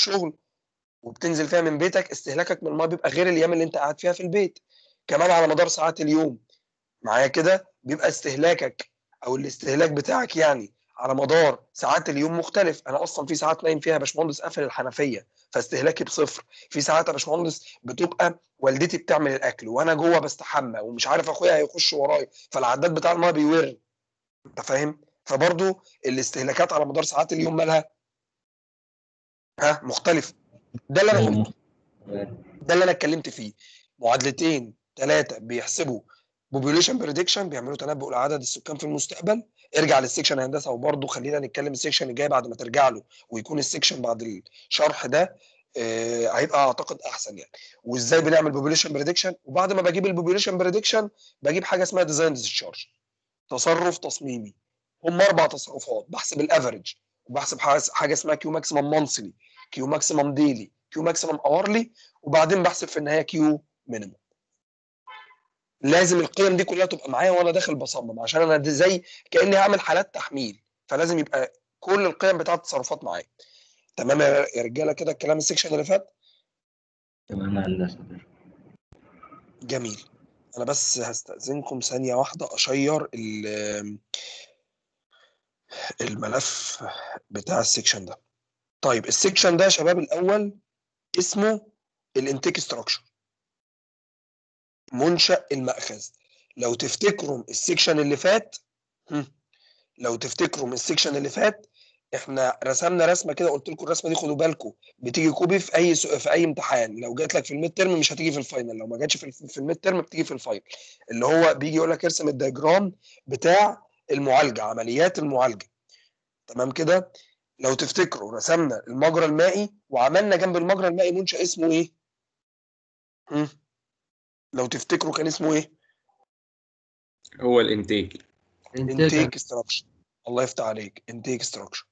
الشغل وبتنزل فيها من بيتك استهلاكك من الميه بيبقى غير الايام اللي انت قاعد فيها في البيت كمان على مدار ساعات اليوم معايا كده بيبقى استهلاكك او الاستهلاك بتاعك يعني على مدار ساعات اليوم مختلف انا اصلا في ساعات نايم فيها يا باشمهندس قافل الحنفيه فاستهلاكي بصفر في ساعات يا باشمهندس بتبقى والدتي بتعمل الاكل وانا جوه بستحمى ومش عارف اخويا هيخش ورايا فالعداد بتاع الميه بيور انت فاهم فبرضو الاستهلاكات على مدار ساعات اليوم مالها ها مختلف ده اللي انا قلته ده اللي انا اتكلمت فيه معادلتين ثلاثه بيحسبوا بوبوليشن بريدكشن بيعملوا تنبؤ لعدد السكان في المستقبل ارجع للسكشن هندسه وبرضه خلينا نتكلم السكشن الجاي بعد ما ترجع له ويكون السكشن بعد الشرح ده آه هيبقى اعتقد احسن يعني وازاي بنعمل بوبوليشن بريدكشن وبعد ما بجيب البوبوليشن بريدكشن بجيب حاجه اسمها ديزاين ديسشارج تصرف تصميمي هم اربع تصرفات بحسب الافريج وبحسب حاجه اسمها كيو ماكسيمم مانثلي كيو ماكسيمم ديلي كيو ماكسيمم اورلي وبعدين بحسب في النهايه كيو مينيمم لازم القيم دي كلها تبقى معايا وانا داخل بصمم عشان انا دي زي كاني هعمل حالات تحميل فلازم يبقى كل القيم بتاعت التصرفات معايا تمام يا رجاله كده الكلام السكشن اللي فات تمام يا هندسه جميل انا بس هستأذنكم ثانية واحدة اشير الملف بتاع السكشن ده طيب السكشن ده يا شباب الاول اسمه الانتيك ستراكشر منشأ المأخذ لو تفتكروا السكشن اللي فات لو تفتكروا من السكشن اللي فات احنا رسمنا رسمه كده قلت لكم الرسمه دي خدوا بالكم بتيجي كوبي في اي سو... في اي امتحان لو جات لك في الميد ترم مش هتيجي في الفاينل لو ما جاتش في, في الميد ترم بتيجي في الفاينل اللي هو بيجي يقول لك ارسم الدياجرام بتاع المعالجه عمليات المعالجه تمام كده لو تفتكروا رسمنا المجرى المائي وعملنا جنب المجرى المائي منشأ اسمه ايه؟ هم؟ لو تفتكروا كان اسمه ايه؟ هو الانتاج انتيك ستراكشر الله يفتح عليك انتيك ستراكشر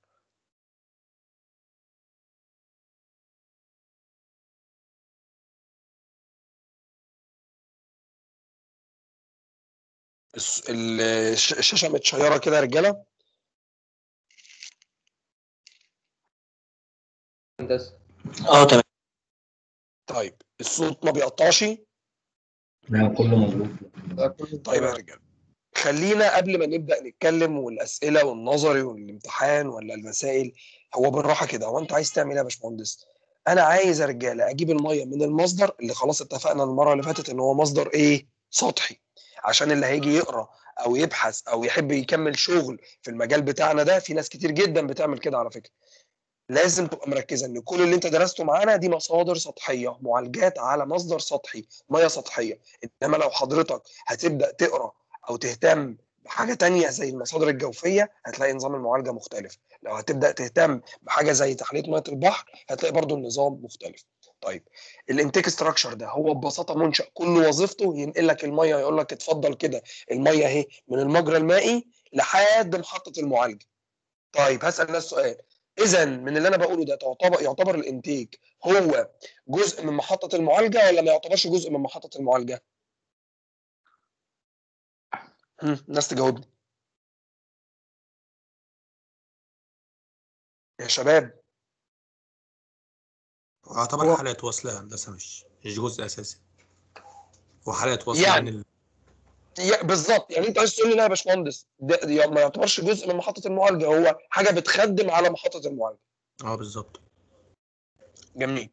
الشاشه متشيره كده يا رجاله هندسه اه تمام طيب الصوت ما بيقطعش لا كله مظبوط طيب يا رجاله خلينا قبل ما نبدا نتكلم والاسئله والنظري والامتحان ولا المسائل هو بالراحه كده هو انت عايز تعمل ايه يا باشمهندس؟ انا عايز يا رجاله اجيب الميه من المصدر اللي خلاص اتفقنا المره اللي فاتت ان هو مصدر ايه؟ سطحي عشان اللي هيجي يقرا او يبحث او يحب يكمل شغل في المجال بتاعنا ده في ناس كتير جدا بتعمل كده على فكره لازم تبقى مركزه ان كل اللي انت درسته معانا دي مصادر سطحيه معالجات على مصدر سطحي ميه سطحيه انما لو حضرتك هتبدا تقرا او تهتم بحاجه تانية زي المصادر الجوفيه هتلاقي نظام المعالجه مختلف لو هتبدا تهتم بحاجه زي تحليه ميه البحر هتلاقي برضو النظام مختلف طيب الانتيك ستراكشر ده هو ببساطه منشا كل وظيفته ينقل لك الميه يقول لك اتفضل كده الميه اهي من المجرى المائي لحد محطه المعالجه طيب هسال الناس سؤال اذا من اللي انا بقوله ده تعتبر يعتبر الانتيك هو جزء من محطه المعالجه ولا ما يعتبرش جزء من محطه المعالجه الناس تجاوبني يا شباب يعتبر هو- حلقة وصل يا هندسة مش مش جزء أساسي هو حلقة وصل يعني. يعني ال- يا- بالظبط يعني انت عايز تقول لي لا يا باشمهندس ده ده ما يعتبرش جزء من محطه المعالجه هو حاجه بتخدم على محطه المعالجه اه بالظبط جميل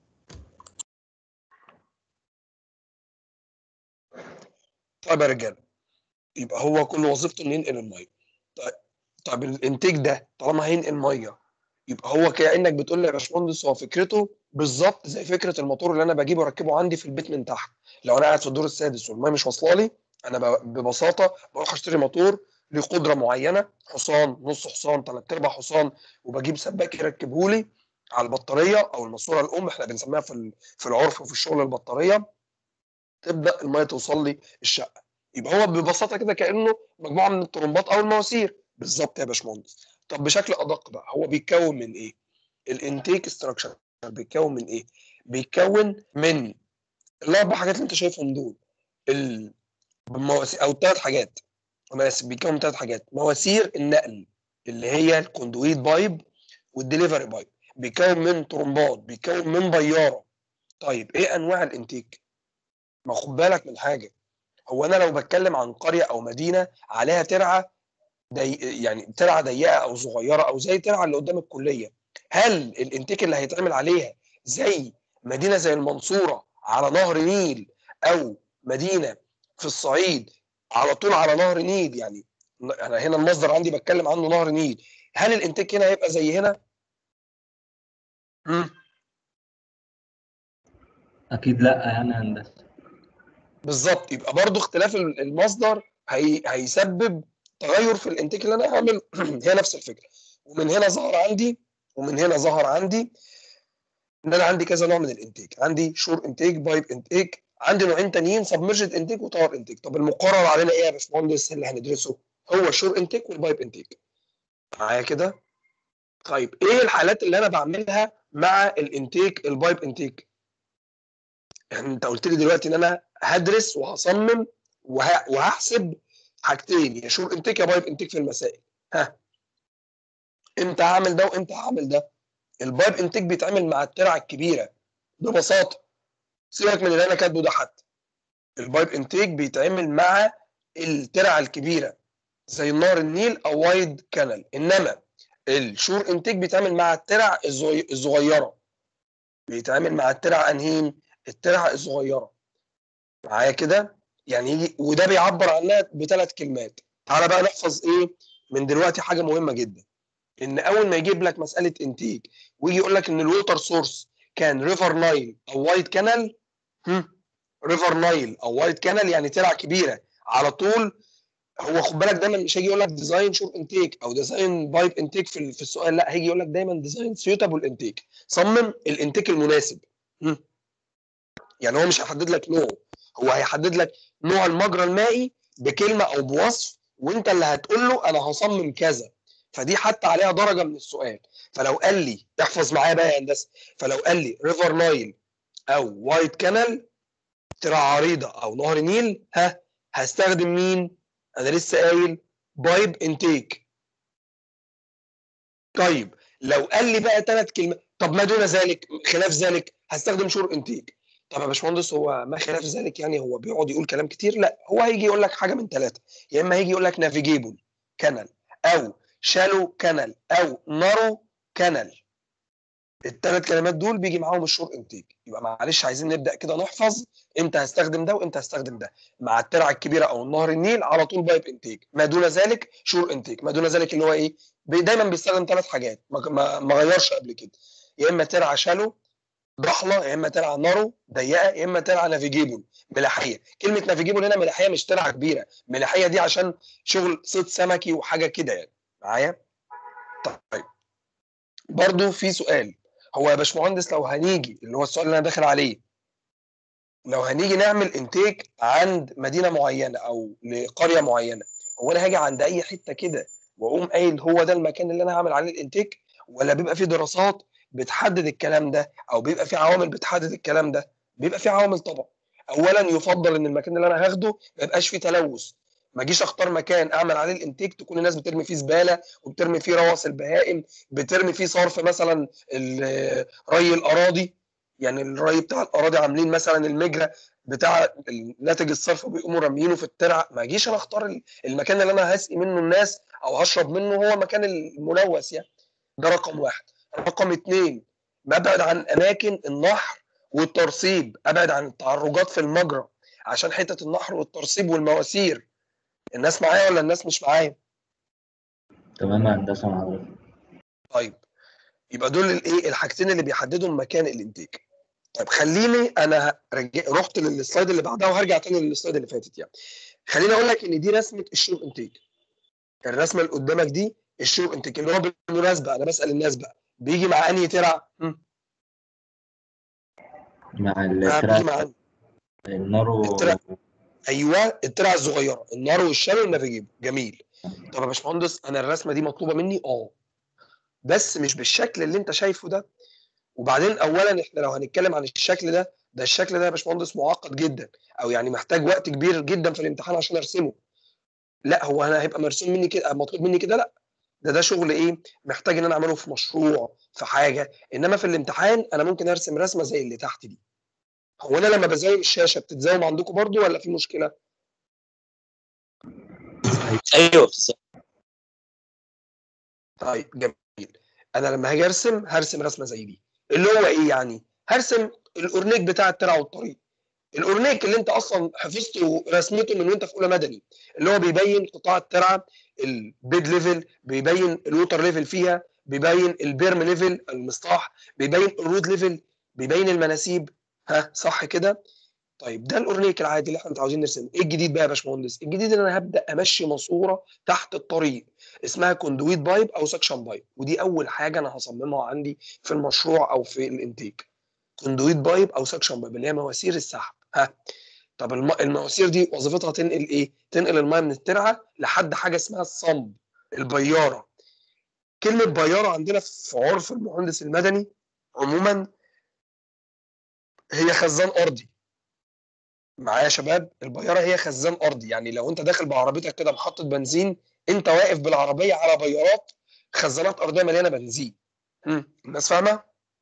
طيب يا رجاله يبقى هو كل وظيفته انه ينقل الميه طيب طيب الانتاج ده طالما هينقل ميه يبقى هو كانك بتقول لي يا باشمهندس هو فكرته بالظبط زي فكره الموتور اللي انا بجيبه اركبه عندي في البيت من تحت لو انا قاعد في الدور السادس والميه مش واصله لي انا ب- ببساطه بروح اشتري موتور له قدره معينه حصان نص حصان ثلاث ارباع حصان وبجيب سباك يركبه لي على البطاريه او الماسوره الام احنا بنسميها في ال- في العرف وفي الشغل البطاريه تبدا الميه توصل لي الشقه يبقى هو ببساطه كده كانه مجموعه من الطرمبات او المواسير بالظبط يا باشمهندس طب بشكل ادق بقى هو بيتكون من ايه الانتيك ستراكشر بيتكون من ايه بيتكون من الاربع حاجات اللي انت شايفهم دول ال- المواسير او الثلاث حاجات انا اسف بيتكون من ثلاث حاجات مواسير النقل اللي هي الكوندويت بايب والدليفري بايب بيتكون من طرمبات بيتكون من بياره طيب ايه انواع الانتيك ما خد بالك من حاجه هو انا لو بتكلم عن قريه او مدينه عليها ترعه دي يعني ترعه ضيقه او صغيره او زي الترعه اللي قدام الكليه هل الانتيك اللي هيتعمل عليها زي مدينه زي المنصوره على نهر نيل او مدينه في الصعيد على طول على نهر نيل يعني انا هنا المصدر عندي بتكلم عنه نهر نيل هل الانتاج هنا هيبقى زي هنا؟ مم. اكيد لا يعني هندسه بالظبط يبقى برضو اختلاف المصدر هي... هيسبب تغير في الانتاج اللي انا هعمله هي نفس الفكره ومن هنا ظهر عندي ومن هنا ظهر عندي ان انا عندي كذا نوع من الانتاج عندي شور انتاج بايب انتاج عندي نوعين تانيين سبمرجد انتاج وتاور انتاج طب المقرر علينا ايه يا باشمهندس اللي هندرسه هو الشور انتاج والبايب انتاج معايا كده طيب ايه الحالات اللي انا بعملها مع الانتيك البايب انتيك انت قلت لي دلوقتي ان انا هدرس وهصمم وه... وهحسب حاجتين يا شور انتيك يا بايب انتيك في المسائل ها امتى هعمل ده وامتى هعمل ده البايب انتيك بيتعمل مع الترعه الكبيره ببساطه سيبك من اللي انا كاتبه ده حتى البايب انتيك بيتعمل مع الترعه الكبيره زي نهر النيل او وايد كانال انما الشور انتيك بيتعمل مع الترع الصغيره بيتعمل مع الترع انهين الترع الصغيره معايا كده يعني يجي وده بيعبر عنها بثلاث كلمات تعالى بقى نحفظ ايه من دلوقتي حاجه مهمه جدا ان اول ما يجيب لك مساله انتيج ويجي يقول لك ان الووتر سورس كان ريفر نايل او وايد كانال ريفر نايل او وايد كانال يعني ترع كبيره على طول هو خد بالك دايما مش هيجي يقول لك ديزاين شور انتيك او ديزاين بايب انتيك في في السؤال لا هيجي يقول لك دايما ديزاين سيوتابل انتيك صمم الانتيك المناسب يعني هو مش هيحدد لك نوع هو هيحدد لك نوع المجرى المائي بكلمه او بوصف وانت اللي هتقول له انا هصمم كذا فدي حتى عليها درجه من السؤال فلو قال لي احفظ معايا بقى يا هندسه فلو قال لي ريفر نايل او وايت كانال ترع عريضه او نهر نيل ها هستخدم مين؟ انا لسه قايل بايب انتيك طيب لو قال لي بقى ثلاث كلمات طب ما دون ذلك خلاف ذلك هستخدم شور انتيك طب يا باشمهندس هو ما خلاف ذلك يعني هو بيقعد يقول كلام كتير لا هو هيجي يقول لك حاجه من ثلاثه يا اما هيجي يقول لك نافيجيبل كانال او شالو كانال او نارو كانال الثلاث كلمات دول بيجي معاهم الشور انتيك يبقى معلش عايزين نبدا كده نحفظ امتى هستخدم ده وامتى هستخدم ده مع الترعه الكبيره او النهر النيل على طول بايب انتيك ما دون ذلك شور انتيك ما دون ذلك اللي هو ايه بي دايما بيستخدم ثلاث حاجات ما, ما, ما غيرش قبل كده يا اما ترعه شالو ضحله يا اما ترعه نارو ضيقه يا اما ترعه نافيجيبل ملاحيه كلمه نافيجيبل هنا ملاحيه مش ترعه كبيره ملاحيه دي عشان شغل صيد سمكي وحاجه كده يعني معايا طيب برضو في سؤال هو يا باشمهندس لو هنيجي اللي هو السؤال اللي انا داخل عليه لو هنيجي نعمل انتيك عند مدينه معينه او لقريه معينه هو انا هاجي عند اي حته كده واقوم قايل هو ده المكان اللي انا هعمل عليه الانتيك ولا بيبقى في دراسات بتحدد الكلام ده او بيبقى في عوامل بتحدد الكلام ده بيبقى في عوامل طبعا اولا يفضل ان المكان اللي انا هاخده ما يبقاش فيه تلوث ما اجيش اختار مكان اعمل عليه الانتيك تكون الناس بترمي فيه زباله وبترمي فيه روث البهائم بترمي فيه صرف مثلا ري الاراضي يعني الري بتاع الاراضي عاملين مثلا المجرى بتاع ناتج الصرف بيقوموا راميينه في الترع ما اجيش انا اختار المكان اللي انا هسقي منه الناس او هشرب منه هو مكان الملوث يعني ده رقم واحد رقم اثنين ببعد عن اماكن النحر والترسيب ابعد عن التعرجات في المجرى عشان حته النحر والترسيب والمواسير الناس معايا ولا الناس مش معايا تمام يا هندسه معروف طيب يبقى دول الايه الحاجتين اللي بيحددوا مكان الانتاج طيب خليني انا رجع رحت للسلايد اللي بعدها وهرجع تاني للسلايد اللي فاتت يعني خليني اقول لك ان دي رسمه الشور انتاج الرسمه اللي قدامك دي الشور انتاج اللي هو بالمناسبه انا بسال الناس بقى بيجي مع انهي ترع؟ مع بيجي الترع مع أنهي؟ النار و... الترع ايوه الترع الصغيره النار والشال والنافيجيبل جميل طب يا باشمهندس انا الرسمه دي مطلوبه مني اه بس مش بالشكل اللي انت شايفه ده وبعدين اولا احنا لو هنتكلم عن الشكل ده ده الشكل ده يا باشمهندس معقد جدا او يعني محتاج وقت كبير جدا في الامتحان عشان ارسمه لا هو انا هيبقى مرسوم مني كده مطلوب مني كده لا ده ده شغل ايه محتاج ان انا اعمله في مشروع في حاجه انما في الامتحان انا ممكن ارسم رسمه زي اللي تحت دي هو انا لما بزوم الشاشه بتتزوم عندكم برضو ولا في مشكله ايوه بالظبط طيب جميل انا لما هاجي ارسم هرسم رسمه زي دي اللي هو ايه يعني هرسم الاورنيك بتاع الترع والطريق الاورنيك اللي انت اصلا حفظته رسمته من وانت في اولى مدني اللي هو بيبين قطاع الترعه البيد ليفل بيبين الووتر ليفل فيها بيبين البيرم ليفل المسطح بيبين الرود ليفل بيبين المناسيب ها صح كده طيب ده الاورنيك العادي اللي احنا متعودين نرسمه ايه الجديد بقى يا باشمهندس الجديد ان انا هبدا امشي ماسوره تحت الطريق اسمها كوندويت بايب او سكشن بايب ودي اول حاجه انا هصممها عندي في المشروع او في الانتيك كوندويت بايب او سكشن بايب اللي هي مواسير السحب ها طب الم... المواسير دي وظيفتها تنقل ايه تنقل الميه من الترعه لحد حاجه اسمها الصمب البياره كلمه بياره عندنا في عرف المهندس المدني عموما هي خزان ارضي معايا يا شباب البياره هي خزان ارضي يعني لو انت داخل بعربيتك كده محطه بنزين انت واقف بالعربيه على بيارات خزانات ارضيه مليانه بنزين مم. الناس فاهمه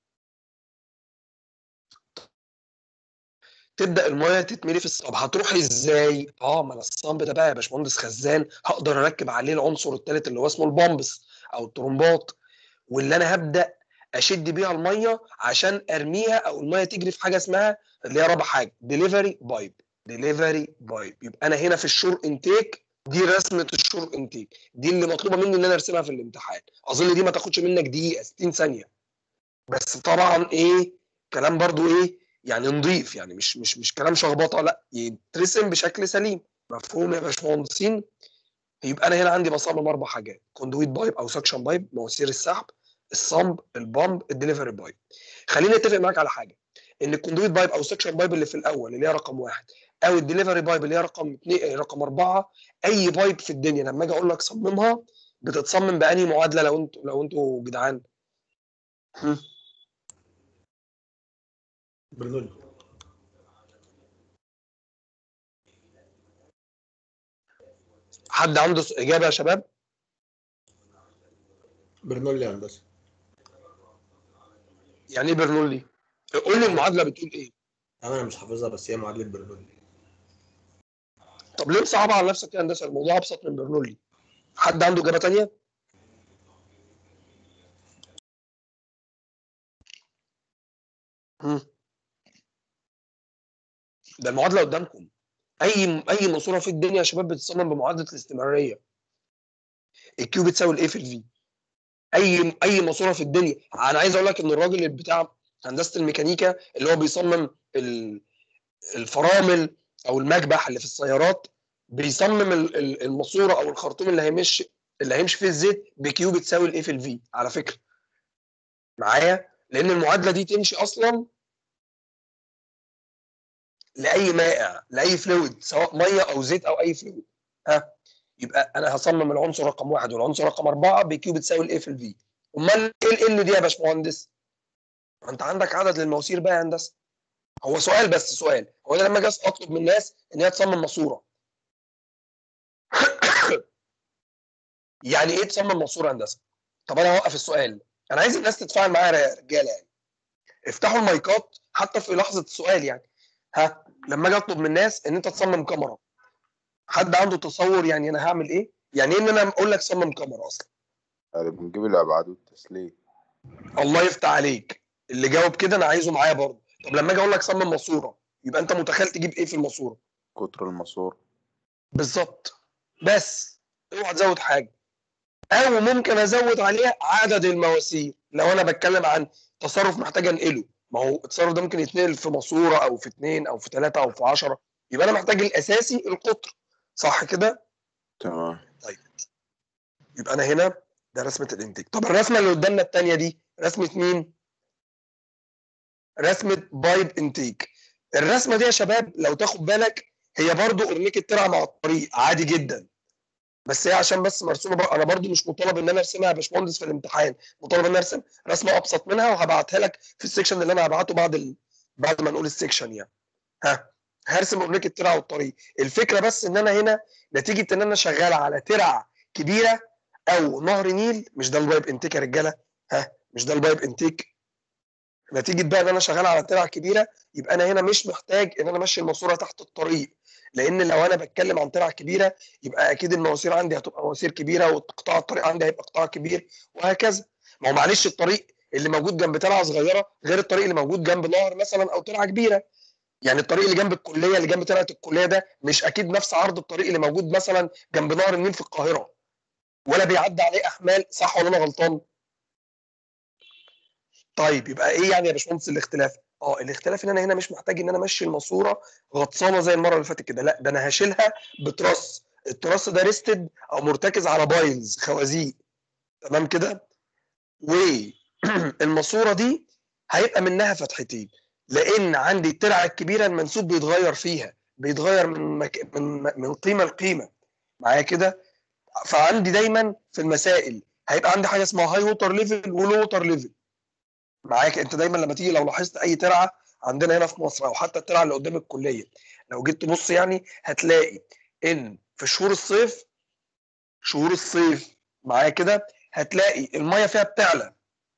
تبدا الميه تتملي في الصب هتروح ازاي اه ما انا الصب ده بقى يا باشمهندس خزان هقدر اركب عليه العنصر الثالث اللي هو اسمه البامبس او الطرمبات واللي انا هبدا اشد بيها الميه عشان ارميها او الميه تجري في حاجه اسمها اللي هي رابع حاجه ديليفري بايب ديليفري بايب يبقى انا هنا في الشور انتيك دي رسمه الشور انتيك دي اللي مطلوبه مني ان انا ارسمها في الامتحان اظن دي ما تاخدش منك دقيقه 60 ثانيه بس طبعا ايه كلام برضو ايه يعني نضيف يعني مش مش مش كلام شخبطه لا يترسم بشكل سليم مفهوم يا باشمهندسين يبقى انا هنا عندي بصمم اربع حاجات كوندويت بايب او سكشن بايب مواسير السحب الصمب البامب الدليفري بايب خليني اتفق معاك على حاجه ان الكوندويت بايب او سكشن بايب اللي في الاول اللي هي رقم واحد او الدليفري بايب اللي هي رقم اثنين رقم اربعه اي بايب في الدنيا لما اجي اقول لك صممها بتتصمم باني معادله لو انتوا لو انتوا جدعان هم. برنولي حد عنده س- اجابه يا شباب برنولي هندسه يعني ايه برنولي قول لي المعادله بتقول ايه انا مش حافظها بس هي معادله برنولي طب ليه صعب على نفسك يا هندسه الموضوع ابسط من برنولي حد عنده اجابه تانية هم. ده المعادله قدامكم اي اي ماسوره في الدنيا يا شباب بتتصمم بمعادله الاستمراريه الكيو بتساوي الايه في الفي اي اي ماسوره في الدنيا انا عايز اقول لك ان الراجل اللي بتاع هندسه الميكانيكا اللي هو بيصمم ال- الفرامل او المكبح اللي في السيارات بيصمم ال- ال- الماسوره او الخرطوم اللي هيمشي اللي هيمشي فيه الزيت بكيو بتساوي الايه في الفي على فكره معايا لان المعادله دي تمشي اصلا لاي مائع لاي فلويد سواء ميه او زيت او اي فلويد ها يبقى انا هصمم العنصر رقم واحد والعنصر رقم اربعه بكيو بتساوي الايه في الفي امال ايه ال دي يا باشمهندس؟ ما انت عندك عدد للمواسير بقى يا هندسه هو سؤال بس سؤال هو انا لما اجي اطلب من الناس ان هي تصمم ماسوره يعني ايه تصمم ماسوره هندسه؟ طب انا هوقف السؤال انا عايز الناس تتفاعل معايا يا رجاله يعني افتحوا المايكات حتى في لحظه السؤال يعني ها لما اجي اطلب من الناس ان انت تصمم كاميرا حد عنده تصور يعني انا هعمل ايه؟ يعني ايه ان انا اقول لك صمم كاميرا اصلا؟ يعني بنجيب الابعاد والتسليم الله يفتح عليك اللي جاوب كده انا عايزه معايا برضه طب لما اجي اقول لك صمم ماسوره يبقى انت متخيل تجيب ايه في الماسوره؟ قطر الماسور بالظبط بس اوعى تزود حاجه او ممكن ازود عليها عدد المواسير لو انا بتكلم عن تصرف محتاج انقله ما هو التصرف ده ممكن يتنقل في ماسوره او في اثنين او في ثلاثه او في 10 يبقى انا محتاج الاساسي القطر صح كده؟ تمام يبقى انا هنا ده رسمه الانتاج طب الرسمه اللي قدامنا الثانيه دي رسمه مين؟ رسمه بايب انتيك الرسمه دي يا شباب لو تاخد بالك هي برضو اورنيك الترعه مع الطريق عادي جدا بس هي عشان بس مرسومه بقى انا برضو مش مطالب ان انا ارسمها يا باشمهندس في الامتحان مطالب ان انا ارسم رسمه ابسط منها وهبعتها لك في السكشن اللي انا هبعته بعد ال... بعد ما نقول السكشن يعني ها هرسم اورنيك الترعه والطريق الفكره بس ان انا هنا نتيجه ان انا شغال على ترعه كبيره او نهر نيل مش ده الوايب انتيك يا رجاله ها مش ده البايب انتيك نتيجه بقى ان انا شغال على ترعه كبيره يبقى انا هنا مش محتاج ان انا امشي الماسوره تحت الطريق لان لو انا بتكلم عن ترعه كبيره يبقى اكيد المواسير عندي هتبقى مواسير كبيره وقطاع الطريق عندي هيبقى قطاع كبير وهكذا ما هو معلش الطريق اللي موجود جنب ترعه صغيره غير الطريق اللي موجود جنب نهر مثلا او ترعه كبيره يعني الطريق اللي جنب الكليه اللي جنب ترعه الكليه ده مش اكيد نفس عرض الطريق اللي موجود مثلا جنب نهر النيل في القاهره ولا بيعدي عليه احمال صح ولا انا غلطان طيب يبقى ايه يعني يا باشمهندس الاختلاف اه الاختلاف ان انا هنا مش محتاج ان انا امشي الماسوره غطسانه زي المره اللي فاتت كده لا ده انا هشيلها بتراس التراس ده ريستد او مرتكز على بايلز خوازيق تمام كده والماسوره دي هيبقى منها فتحتين لان عندي الترعه الكبيره المنسوب بيتغير فيها بيتغير من مك... من من قيمه لقيمه معايا كده فعندي دايما في المسائل هيبقى عندي حاجه اسمها هاي ووتر ليفل ولو ووتر ليفل معاك انت دايما لما تيجي لو لاحظت اي ترعه عندنا هنا في مصر او حتى الترعه اللي قدام الكليه لو جيت تبص يعني هتلاقي ان في شهور الصيف شهور الصيف معايا كده هتلاقي الميه فيها بتعلى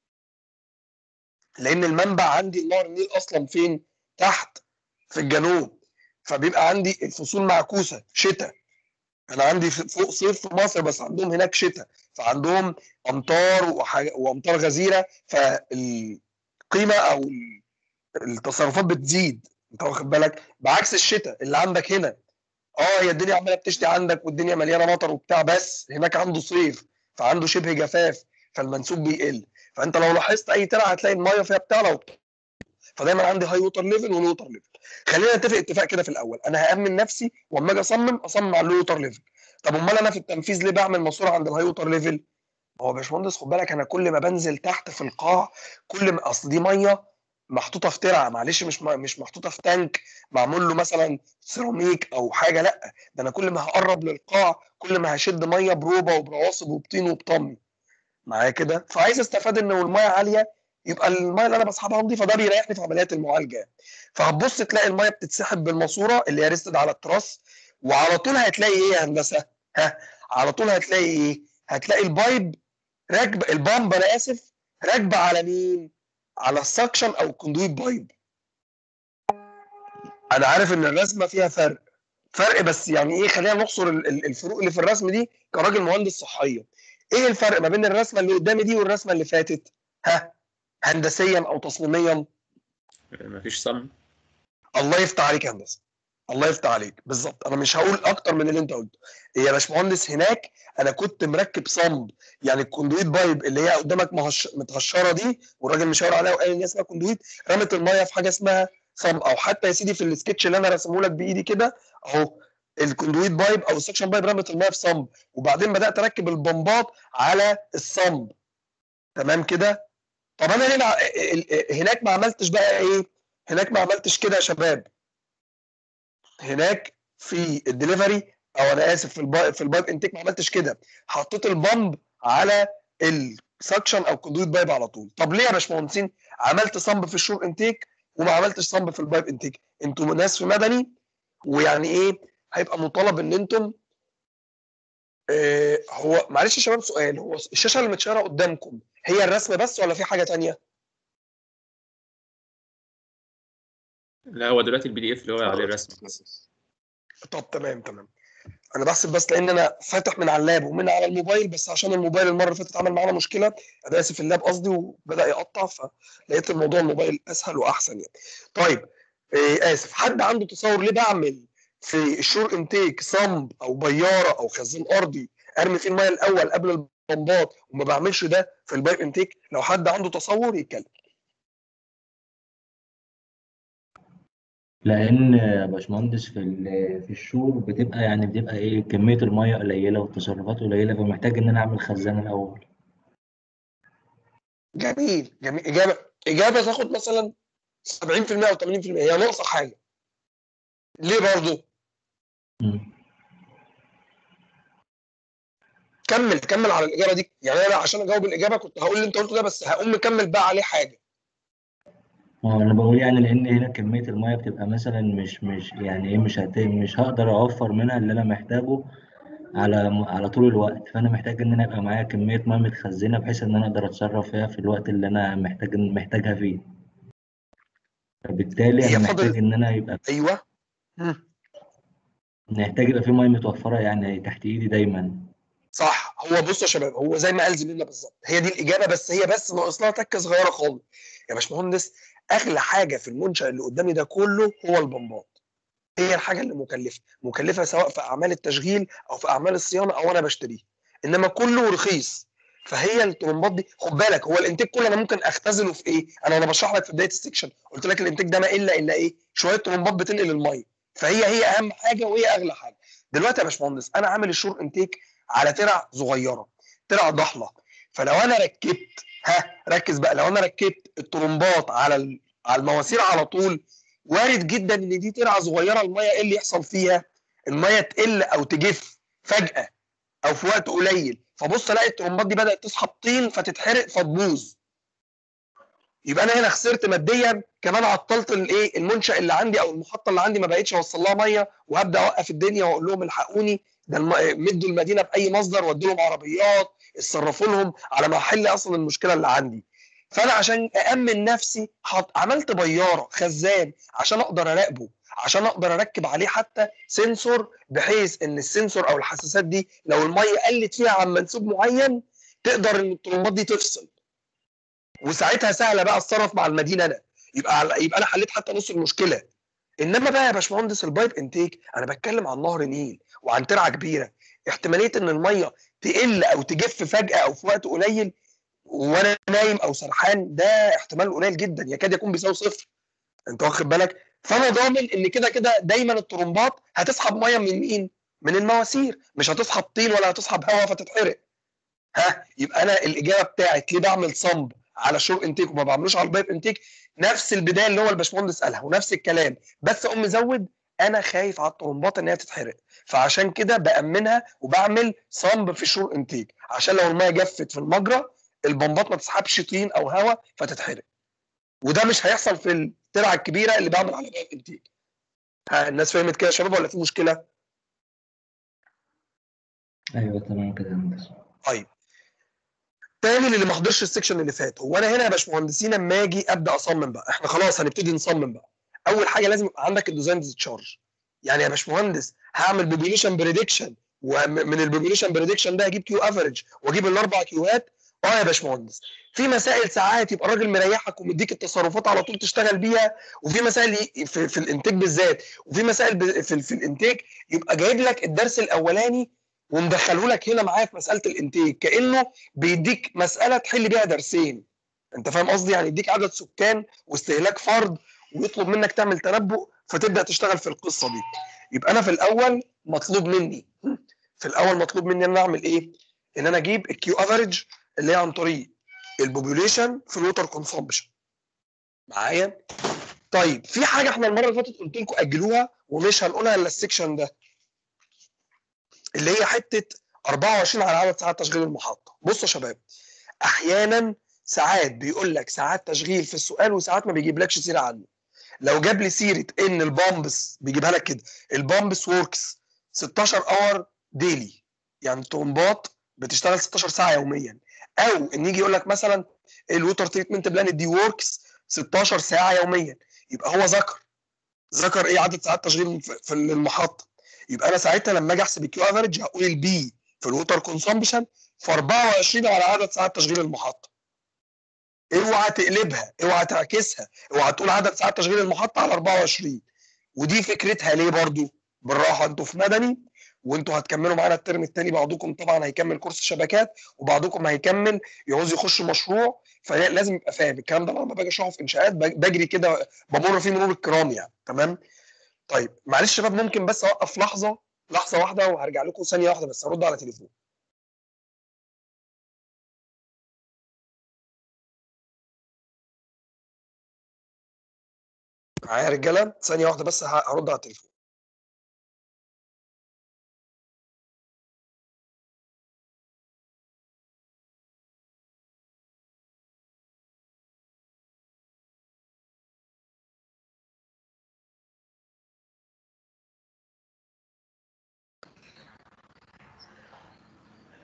لان المنبع عندي نهر النيل اصلا فين تحت في الجنوب فبيبقى عندي الفصول معكوسه شتاء انا عندي فوق صيف في مصر بس عندهم هناك شتاء فعندهم امطار وحاجة وامطار غزيره فالقيمه او التصرفات بتزيد انت واخد بالك بعكس الشتاء اللي عندك هنا اه هي الدنيا عماله بتشتي عندك والدنيا مليانه مطر وبتاع بس هناك عنده صيف فعنده شبه جفاف فالمنسوب بيقل فانت لو لاحظت اي ترعه هتلاقي الميه فيها بتعلى وبتعلى. فدايما عندي هاي ووتر ليفل ولو ووتر ليفل خلينا نتفق اتفاق كده في الاول انا هامن نفسي واما اجي اصمم اصمم على اللو ووتر ليفل طب امال انا في التنفيذ ليه بعمل ماسوره عند الهاي ووتر ليفل هو يا باشمهندس خد بالك انا كل ما بنزل تحت في القاع كل ما اصل دي ميه محطوطه في ترعه معلش مش مش محطوطه في تانك معمول له مثلا سيراميك او حاجه لا ده انا كل ما هقرب للقاع كل ما هشد ميه بروبه وبرواسب وبطين وبطمي معايا كده فعايز استفاد ان الميه عاليه يبقى الميه اللي انا بسحبها نظيفه ده بيريحني في عمليات المعالجه فهتبص تلاقي الميه بتتسحب بالماسوره اللي هي ريستد على التراس وعلى طول هتلاقي ايه يا هندسه ها على طول هتلاقي ايه هتلاقي البايب راكبه البامب انا اسف راكبه على مين على السكشن او الكوندويت بايب انا عارف ان الرسمه فيها فرق فرق بس يعني ايه خلينا نحصر الفروق اللي في الرسم دي كراجل مهندس صحيه ايه الفرق ما بين الرسمه اللي قدامي دي والرسمه اللي فاتت ها هندسيا او تصميميا مفيش صم الله يفتح عليك يا هندسه الله يفتح عليك بالظبط انا مش هقول اكتر من اللي انت قلته يا باشمهندس هناك انا كنت مركب صمب يعني الكوندويت بايب اللي هي قدامك مهش... متهشره دي والراجل مشاور عليها وقال ان اسمها كوندويت رمت الميه في حاجه اسمها صمب او حتى يا سيدي في السكتش اللي انا رسمه لك بايدي كده اهو الكوندويت بايب او السكشن بايب رمت الميه في صمب وبعدين بدات اركب البمبات على الصمب تمام كده طب انا هنا هناك ما عملتش بقى ايه هناك ما عملتش كده يا شباب هناك في الدليفري او انا اسف في البايب في البايب انتيك ما عملتش كده حطيت البامب على السكشن او كوندويت بايب على طول طب ليه يا باشمهندسين عملت صمب في الشور انتيك وما عملتش صمب في البايب انتيك انتوا ناس في مدني ويعني ايه هيبقى مطالب ان انتم آه هو معلش يا شباب سؤال هو الشاشه اللي متشاره قدامكم هي الرسم بس ولا في حاجه تانية لا هو دلوقتي البي دي اف اللي هو عليه الرسم طب تمام تمام انا بحسب بس لان انا فاتح من على اللاب ومن على الموبايل بس عشان الموبايل المره اللي فاتت عمل معانا مشكله انا اسف اللاب قصدي وبدا يقطع فلقيت الموضوع الموبايل اسهل واحسن يعني طيب إيه اسف حد عنده تصور ليه بعمل في الشور انتيك صمب او بياره او خزان ارضي ارمي فيه الميه الاول قبل البمبات وما بعملش ده في البايب انتيك لو حد عنده تصور يتكلم لان يا باشمهندس في ال- في الشور بتبقى يعني بتبقى ايه كميه الميه قليله والتصرفات قليله فمحتاج ان انا اعمل خزان الاول جميل جميل اجابه اجابه تاخد مثلا 70% او 80% هي ناقصه حاجه ليه برضه مم. كمل كمل على الاجابه دي يعني انا عشان اجاوب الاجابه كنت هقول اللي انت قلته ده بس هقوم مكمل بقى عليه حاجه ما هو انا بقول يعني لان هنا كميه الميه بتبقى مثلا مش مش يعني ايه مش هت... مش هقدر اوفر منها اللي انا محتاجه على على طول الوقت فانا محتاج ان انا يبقى معايا كميه ميه متخزنه بحيث ان انا اقدر اتصرف فيها في الوقت اللي انا محتاج محتاجها فيه فبالتالي هي انا فاضل- محتاج ان انا يبقى ايوه مم. محتاج يبقى في ميه متوفره يعني تحت ايدي دايما صح هو بصوا يا شباب هو زي ما قال زميلنا بالظبط هي دي الاجابه بس هي بس ناقص لها تكه صغيره خالص يا باشمهندس اغلى حاجه في المنشا اللي قدامي ده كله هو البمبات هي الحاجه اللي مكلفه مكلفه سواء في اعمال التشغيل او في اعمال الصيانه او انا بشتريه انما كله رخيص فهي الطرمبات دي خد بالك هو الانتاج كله انا ممكن اختزله في ايه انا وانا بشرح لك في بدايه السكشن قلت لك الانتاج ده ما الا الا ايه شويه طرمبات بتنقل الميه فهي هي اهم حاجه وهي اغلى حاجه دلوقتي يا باشمهندس انا عامل الشور انتيك على ترع صغيره ترع ضحله فلو انا ركبت ها ركز بقى لو انا ركبت الطرمبات على ال- على المواسير على طول وارد جدا ان دي ترعه صغيره الميه ايه اللي يحصل فيها؟ الميه تقل او تجف فجاه او في وقت قليل فبص الاقي الطرمبات دي بدات تسحب طين فتتحرق فتبوظ يبقى انا هنا خسرت ماديا كمان عطلت الايه المنشا اللي عندي او المحطه اللي عندي ما بقتش اوصل لها ميه وهبدا اوقف الدنيا واقول لهم الحقوني ده الم... مدوا المدينه باي مصدر ودوا لهم عربيات اتصرفوا لهم على ما احل اصلا المشكله اللي عندي فانا عشان اامن نفسي حط... عملت بياره خزان عشان اقدر اراقبه عشان اقدر اركب عليه حتى سنسور بحيث ان السنسور او الحساسات دي لو الميه قلت فيها عن منسوب معين تقدر ان الطرمبات دي تفصل وساعتها سهله بقى اتصرف مع المدينه انا يبقى على- يبقى انا حليت حتى نص المشكله انما بقى يا باشمهندس البايب انتيك انا بتكلم عن نهر النيل وعن ترعه كبيره احتماليه ان الميه تقل او تجف فجاه او في وقت قليل وانا نايم او سرحان ده احتمال قليل جدا يكاد يكون بيساوي صفر انت واخد بالك فانا ضامن ان كده كده دايما الطرمبات هتسحب ميه من مين من المواسير مش هتسحب طين ولا هتسحب هواء فتتحرق ها يبقى انا الاجابه بتاعت ليه بعمل صمب على شور انتيك وما بعملوش على البايب انتيك نفس البدايه اللي هو الباشمهندس قالها ونفس الكلام بس اقوم مزود انا خايف على الطرمبات ان هي تتحرق فعشان كده بامنها وبعمل صمب في شور انتيك عشان لو الميه جفت في المجرى البمبات ما تسحبش طين او هواء فتتحرق وده مش هيحصل في الترعه الكبيره اللي بعمل على بايب انتيك ها الناس فهمت كده يا شباب ولا في مشكله؟ ايوه تمام كده يا هندسه طيب تاني اللي ما حضرش السكشن اللي فات هو انا هنا يا باشمهندسين اما اجي ابدا اصمم بقى احنا خلاص هنبتدي نصمم بقى اول حاجه لازم يبقى عندك الديزاين ديسشارج يعني يا باشمهندس هعمل بوبيليشن بريدكشن ومن البوبيليشن بريدكشن ده اجيب كيو افريج واجيب الاربع كيوهات اه يا باشمهندس في مسائل ساعات يبقى الراجل مريحك ومديك التصرفات على طول تشتغل بيها وفي مسائل ي- في, في الانتاج بالذات وفي مسائل ب- في, في الانتاج يبقى جايب لك الدرس الاولاني ومدخله لك هنا معايا في مساله الانتاج كانه بيديك مساله تحل بيها درسين انت فاهم قصدي يعني يديك عدد سكان واستهلاك فرد ويطلب منك تعمل تنبؤ فتبدا تشتغل في القصه دي يبقى انا في الاول مطلوب مني في الاول مطلوب مني ان انا اعمل ايه ان انا اجيب الكيو افريج اللي هي عن طريق البوبوليشن في الووتر كونسامبشن معايا طيب في حاجه احنا المره اللي فاتت قلت لكم اجلوها ومش هنقولها الا السكشن ده اللي هي حته 24 على عدد ساعات تشغيل المحطه بصوا يا شباب احيانا ساعات بيقول لك ساعات تشغيل في السؤال وساعات ما بيجيبلكش سيره عنه لو جاب لي سيره ان البامبس بيجيبها لك كده البامبس وركس 16 اور ديلي يعني الطرمبات بتشتغل 16 ساعه يوميا او ان يجي يقول لك مثلا الووتر تريتمنت بلان دي وركس 16 ساعه يوميا يبقى هو ذكر ذكر ايه عدد ساعات تشغيل في في المحطه يبقى انا ساعتها لما اجي احسب الكيو افريج هقول البي في الووتر كونسامبشن في 24 على عدد ساعات تشغيل المحطه اوعى تقلبها اوعى تعكسها اوعى تقول عدد ساعات تشغيل المحطه على 24 ودي فكرتها ليه برضو بالراحه انتوا في مدني وانتوا هتكملوا معانا الترم الثاني بعضكم طبعا هيكمل كورس شبكات وبعضكم هيكمل يعوز يخش مشروع فلازم يبقى فاهم الكلام ده لما باجي اشرحه في انشاءات بج- بجري كده بمر فيه مرور الكرام يعني تمام طيب معلش يا شباب ممكن بس اوقف لحظه لحظه واحده وهرجع لكم ثانيه واحده بس هرد على تليفون معايا يا رجاله ثانيه واحده بس ه- هرد على التليفون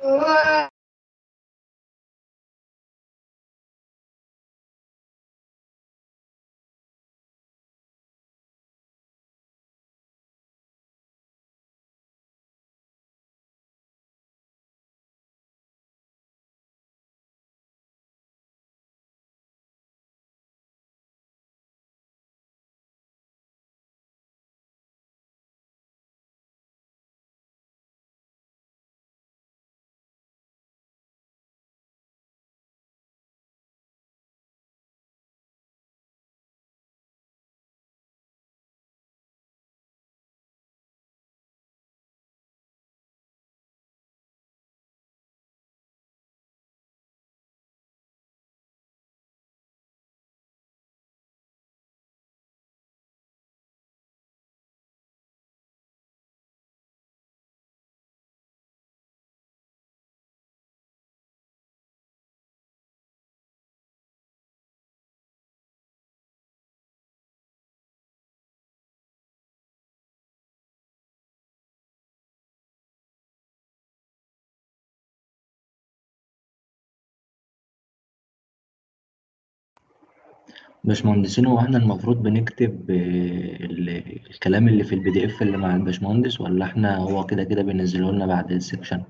باشمهندسين هو احنا المفروض بنكتب آه، ال- الكلام اللي في البي دي اف اللي مع الباشمهندس ولا احنا هو كده كده بينزله لنا بعد السكشن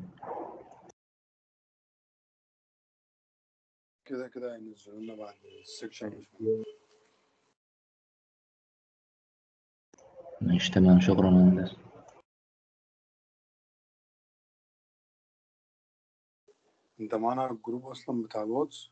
كده كده هينزلوا لنا بعد السكشن ماشي تمام شكرا يا هندسة انت معانا على الجروب اصلا بتاع الواتس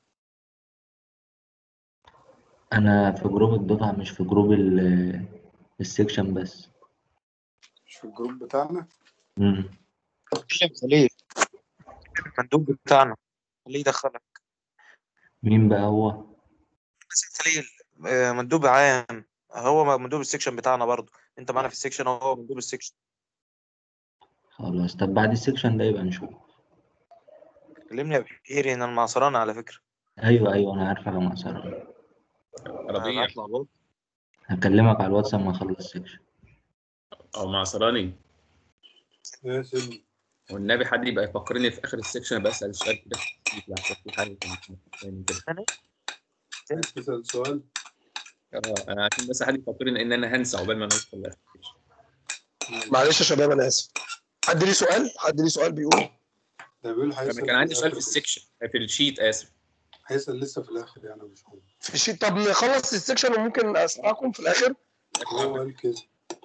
انا في جروب الدفعة مش في جروب ال- السكشن بس مش في الجروب بتاعنا مم. كلم خليل المندوب بتاعنا خليه يدخلك مين بقى هو حسن خليل آه، مندوب عام هو مندوب السكشن بتاعنا برضه انت معانا في السكشن هو مندوب السكشن خلاص طب بعد السكشن ده يبقى نشوف كلمني يا بحيري ان المعصرانة على فكرة ايوه ايوه انا عارفك يا مقصر ربيع هطلع بقى هكلمك على الواتس اما اخلص السكشن او معصراني يا سيدي والنبي حد يبقى يفكرني في اخر السكشن بسال سؤال كده يطلع في حاجه كده عايز تسأل سؤال اه انا عشان بس حد يفكرني ان انا هنسى عقبال ما نوصل لاخر السكشن معلش يا شباب انا اسف حد ليه سؤال حد ليه سؤال بيقول ده بيقول أنا هيسأل كان عندي سؤال في الآخر. السكشن في الشيت اسف هيسأل لسه في الاخر يعني مش هو في الشيت طب نخلص السكشن وممكن اسمعكم في الاخر هو قال كده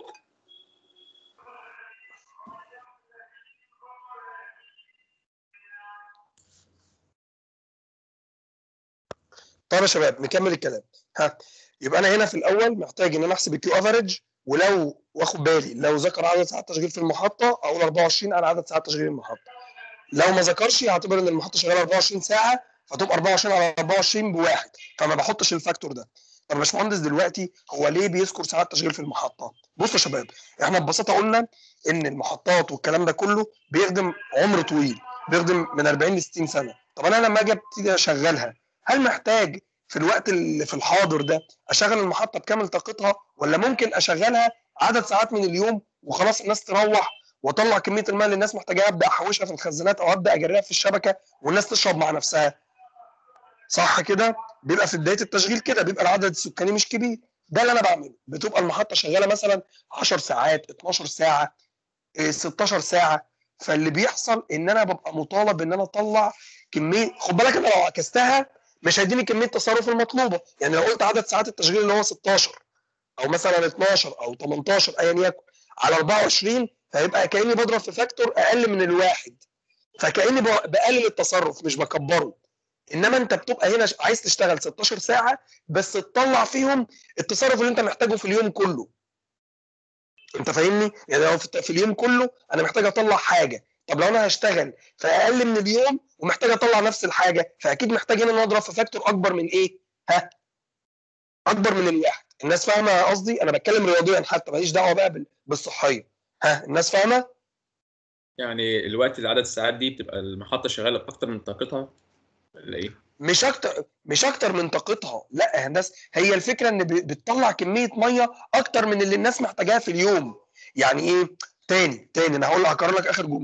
طيب يا شباب نكمل الكلام ها يبقى انا هنا في الاول محتاج ان انا احسب الكيو افريج ولو واخد بالي لو ذكر عدد ساعات تشغيل في المحطه اقول 24 على عدد ساعات تشغيل المحطه لو ما ذكرش هعتبر ان المحطه شغاله 24 ساعه فتبقى 24 على 24 بواحد فما بحطش الفاكتور ده طب يا باشمهندس دلوقتي هو ليه بيذكر ساعات تشغيل في المحطه بصوا يا شباب احنا ببساطه قلنا ان المحطات والكلام ده كله بيخدم عمر طويل بيخدم من 40 ل 60 سنه طب انا لما اجي ابتدي اشغلها هل محتاج في الوقت اللي في الحاضر ده اشغل المحطه بكامل طاقتها ولا ممكن اشغلها عدد ساعات من اليوم وخلاص الناس تروح واطلع كميه الماء اللي الناس محتاجاها ابدا احوشها في الخزانات او ابدا اجريها في الشبكه والناس تشرب مع نفسها صح كده بيبقى في بدايه التشغيل كده بيبقى العدد السكاني مش كبير ده اللي انا بعمله بتبقى المحطه شغاله مثلا 10 ساعات 12 ساعه إيه، 16 ساعه فاللي بيحصل ان انا ببقى مطالب ان انا اطلع كميه خد بالك انا لو عكستها مش هيديني كميه التصرف المطلوبه يعني لو قلت عدد ساعات التشغيل اللي هو 16 او مثلا 12 او 18 ايا يكن على 24 فيبقى كاني بضرب في فاكتور اقل من الواحد فكاني ب- بقلل التصرف مش بكبره انما انت بتبقى هنا ش- عايز تشتغل 16 ساعه بس تطلع فيهم التصرف اللي انت محتاجه في اليوم كله انت فاهمني يعني لو في في اليوم كله انا محتاج اطلع حاجه طب لو انا هشتغل في اقل من اليوم ومحتاج اطلع نفس الحاجه فاكيد محتاج ان انا اضرب في فاكتور اكبر من ايه ها اكبر من الواحد الناس فاهمه قصدي انا بتكلم رياضيا حتى ماليش دعوه بقى بال- بالصحيه ها الناس فاهمه يعني الوقت اللي عدد الساعات دي بتبقى المحطه شغاله باكتر من طاقتها ولا ايه؟ مش اكتر مش اكتر من طاقتها لا يا هندسه هي الفكره ان ب- بتطلع كميه ميه اكتر من اللي الناس محتاجاها في اليوم يعني ايه تاني تاني انا هقول هكرر لك اخر جمله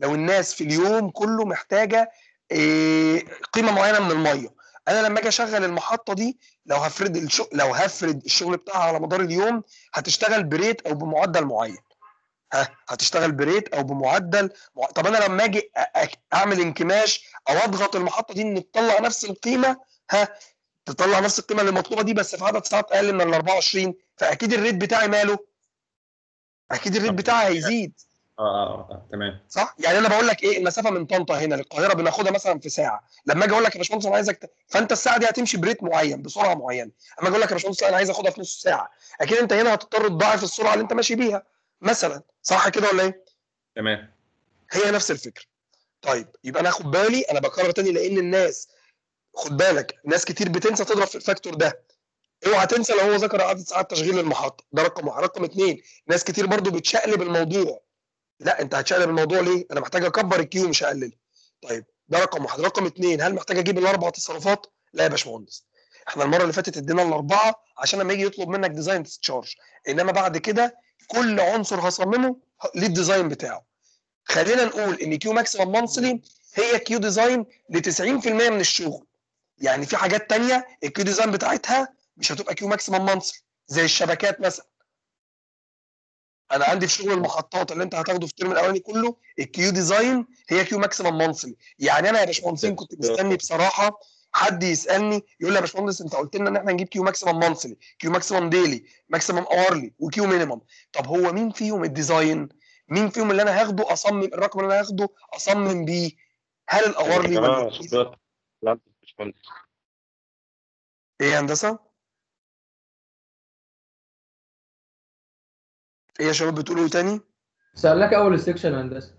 لو الناس في اليوم كله محتاجه إيه، قيمه معينه من الميه انا لما اجي اشغل المحطه دي لو هفرد الشغل لو هفرد الشغل بتاعها على مدار اليوم هتشتغل بريت او بمعدل معين ها هتشتغل بريت او بمعدل مع... طب انا لما اجي أ- أ- اعمل انكماش او اضغط المحطه دي ان تطلع نفس القيمه ها تطلع نفس القيمه اللي مطلوبه دي بس في عدد ساعات اقل من ال 24 فاكيد الريت بتاعي ماله اكيد الريت بتاعي هيزيد اه اه اه, آه. تمام صح يعني انا بقول لك ايه المسافه من طنطا هنا للقاهره بناخدها مثلا في ساعه لما اجي اقول لك يا باشمهندس انا عايزك ت... فانت الساعه دي هتمشي بريت معين بسرعه معينه اما اجي اقول لك يا باشمهندس لا، انا عايز اخدها في نص ساعه اكيد انت هنا هتضطر تضاعف السرعه اللي انت ماشي بيها مثلا صح كده ولا ايه تمام هي نفس الفكره طيب يبقى انا اخد بالي انا بكرر تاني لان الناس خد بالك ناس كتير بتنسى تضرب في الفاكتور ده اوعى تنسى لو هو ذكر عدد ساعات تشغيل المحطه ده رقم واحد رقم اثنين ناس كتير برضو بتشقلب الموضوع لا انت هتشقلب الموضوع ليه انا محتاج اكبر الكيو مش اقلله طيب ده رقم واحد رقم اثنين هل محتاج اجيب الاربع تصرفات لا يا باشمهندس احنا المره اللي فاتت ادينا الاربعه عشان لما يجي يطلب منك ديزاين تشارج انما بعد كده كل عنصر هصممه ليه الديزاين بتاعه خلينا نقول ان كيو ماكسيمم مانثلي هي كيو ديزاين ل 90% من الشغل يعني في حاجات تانية الكيو ديزاين بتاعتها مش هتبقى كيو ماكسيمم مانثلي زي الشبكات مثلا انا عندي في شغل المحطات اللي انت هتاخده في الترم الاولاني كله الكيو ديزاين هي كيو ماكسيمم مانثلي يعني انا يا باشمهندسين كنت مستني بصراحه حد يسالني يقول لي يا باشمهندس انت قلت لنا ان احنا نجيب كيو ماكسيمم مانثلي كيو ماكسيمم ديلي ماكسيمم اورلي وكيو مينيمم طب هو مين فيهم الديزاين مين فيهم اللي انا هاخده اصمم الرقم اللي انا هاخده اصمم بيه هل الاورلي ولا الديلي؟ لا مش مهندس ايه يا هندسه ايه يا شباب بتقولوا إيه تاني سألناك أول السكشن هندسة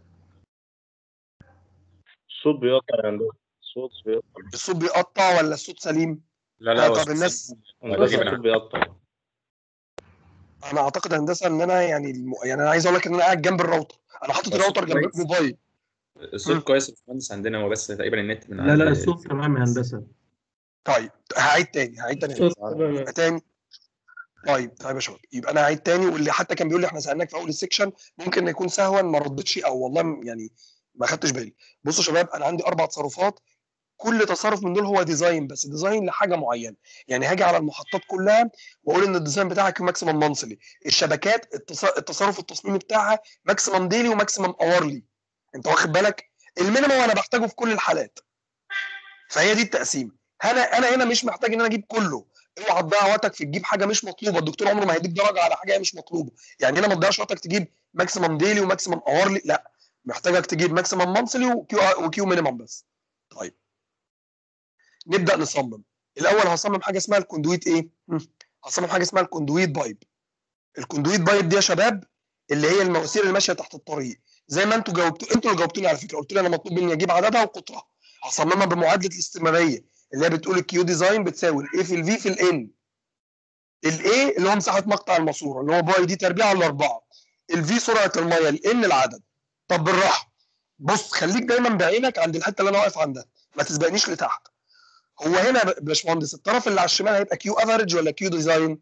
الصوت بيقطع يا هندسة الصوت بيقطع الصوت بيقطع ولا الصوت سليم لا لا آه، هو طب الناس هندسة الصوت بيقطع انا اعتقد هندسه ان انا يعني الم... يعني انا عايز اقول لك ان انا قاعد جنب الراوتر انا حاطط بس الراوتر جنب كويس. الموبايل الصوت كويس يا باشمهندس عندنا هو بس تقريبا النت من لا لا عند- الصوت تمام يا هندسه طيب هعيد تاني هعيد تاني الصوت تمام يبقى تاني طيب طيب يا شباب يبقى انا هعيد تاني واللي حتى كان بيقول لي احنا سالناك في اول السكشن ممكن يكون سهوا ما ردتش او والله م- يعني ما خدتش بالي بصوا يا شباب انا عندي اربع تصرفات كل تصرف من دول هو ديزاين بس ديزاين لحاجه معينه يعني هاجي على المحطات كلها واقول ان الديزاين بتاعها كيو ماكسيمم مانثلي الشبكات التص- التصرف التصميمي بتاعها ماكسيمم ديلي وماكسيمم اورلي انت واخد بالك المينيمم انا بحتاجه في كل الحالات فهي دي التقسيم انا انا هنا مش محتاج ان انا اجيب كله اوعى تضيع وقتك في تجيب حاجه مش مطلوبه الدكتور عمره ما هيديك درجه على حاجه هي مش مطلوبه يعني هنا ما تضيعش وقتك تجيب ماكسيمم ديلي وماكسيمم اورلي لا محتاجك تجيب ماكسيمم مانثلي وكيو وكيو مينيمم بس طيب نبدا نصمم الاول هصمم حاجه اسمها الكوندويت ايه مم. هصمم حاجه اسمها الكوندويت بايب الكوندويت بايب دي يا شباب اللي هي المواسير اللي ماشيه تحت الطريق زي ما انتوا جاوبتوا انتوا اللي جاوبتوني على فكره قلت لي انا مطلوب مني اجيب عددها وقطرها هصممها بمعادله الاستمراريه اللي هي بتقول الكيو ديزاين بتساوي الاي في الفي في الان الاي اللي هو مساحه مقطع الماسوره اللي هو باي دي تربيع على الاربعه الفي سرعه الميه الان العدد طب بالراحه بص خليك دايما بعينك عند الحته اللي انا واقف عندها ما تسبقنيش لتحت هو هنا يا باشمهندس الطرف اللي على الشمال هيبقى كيو افريج ولا كيو ديزاين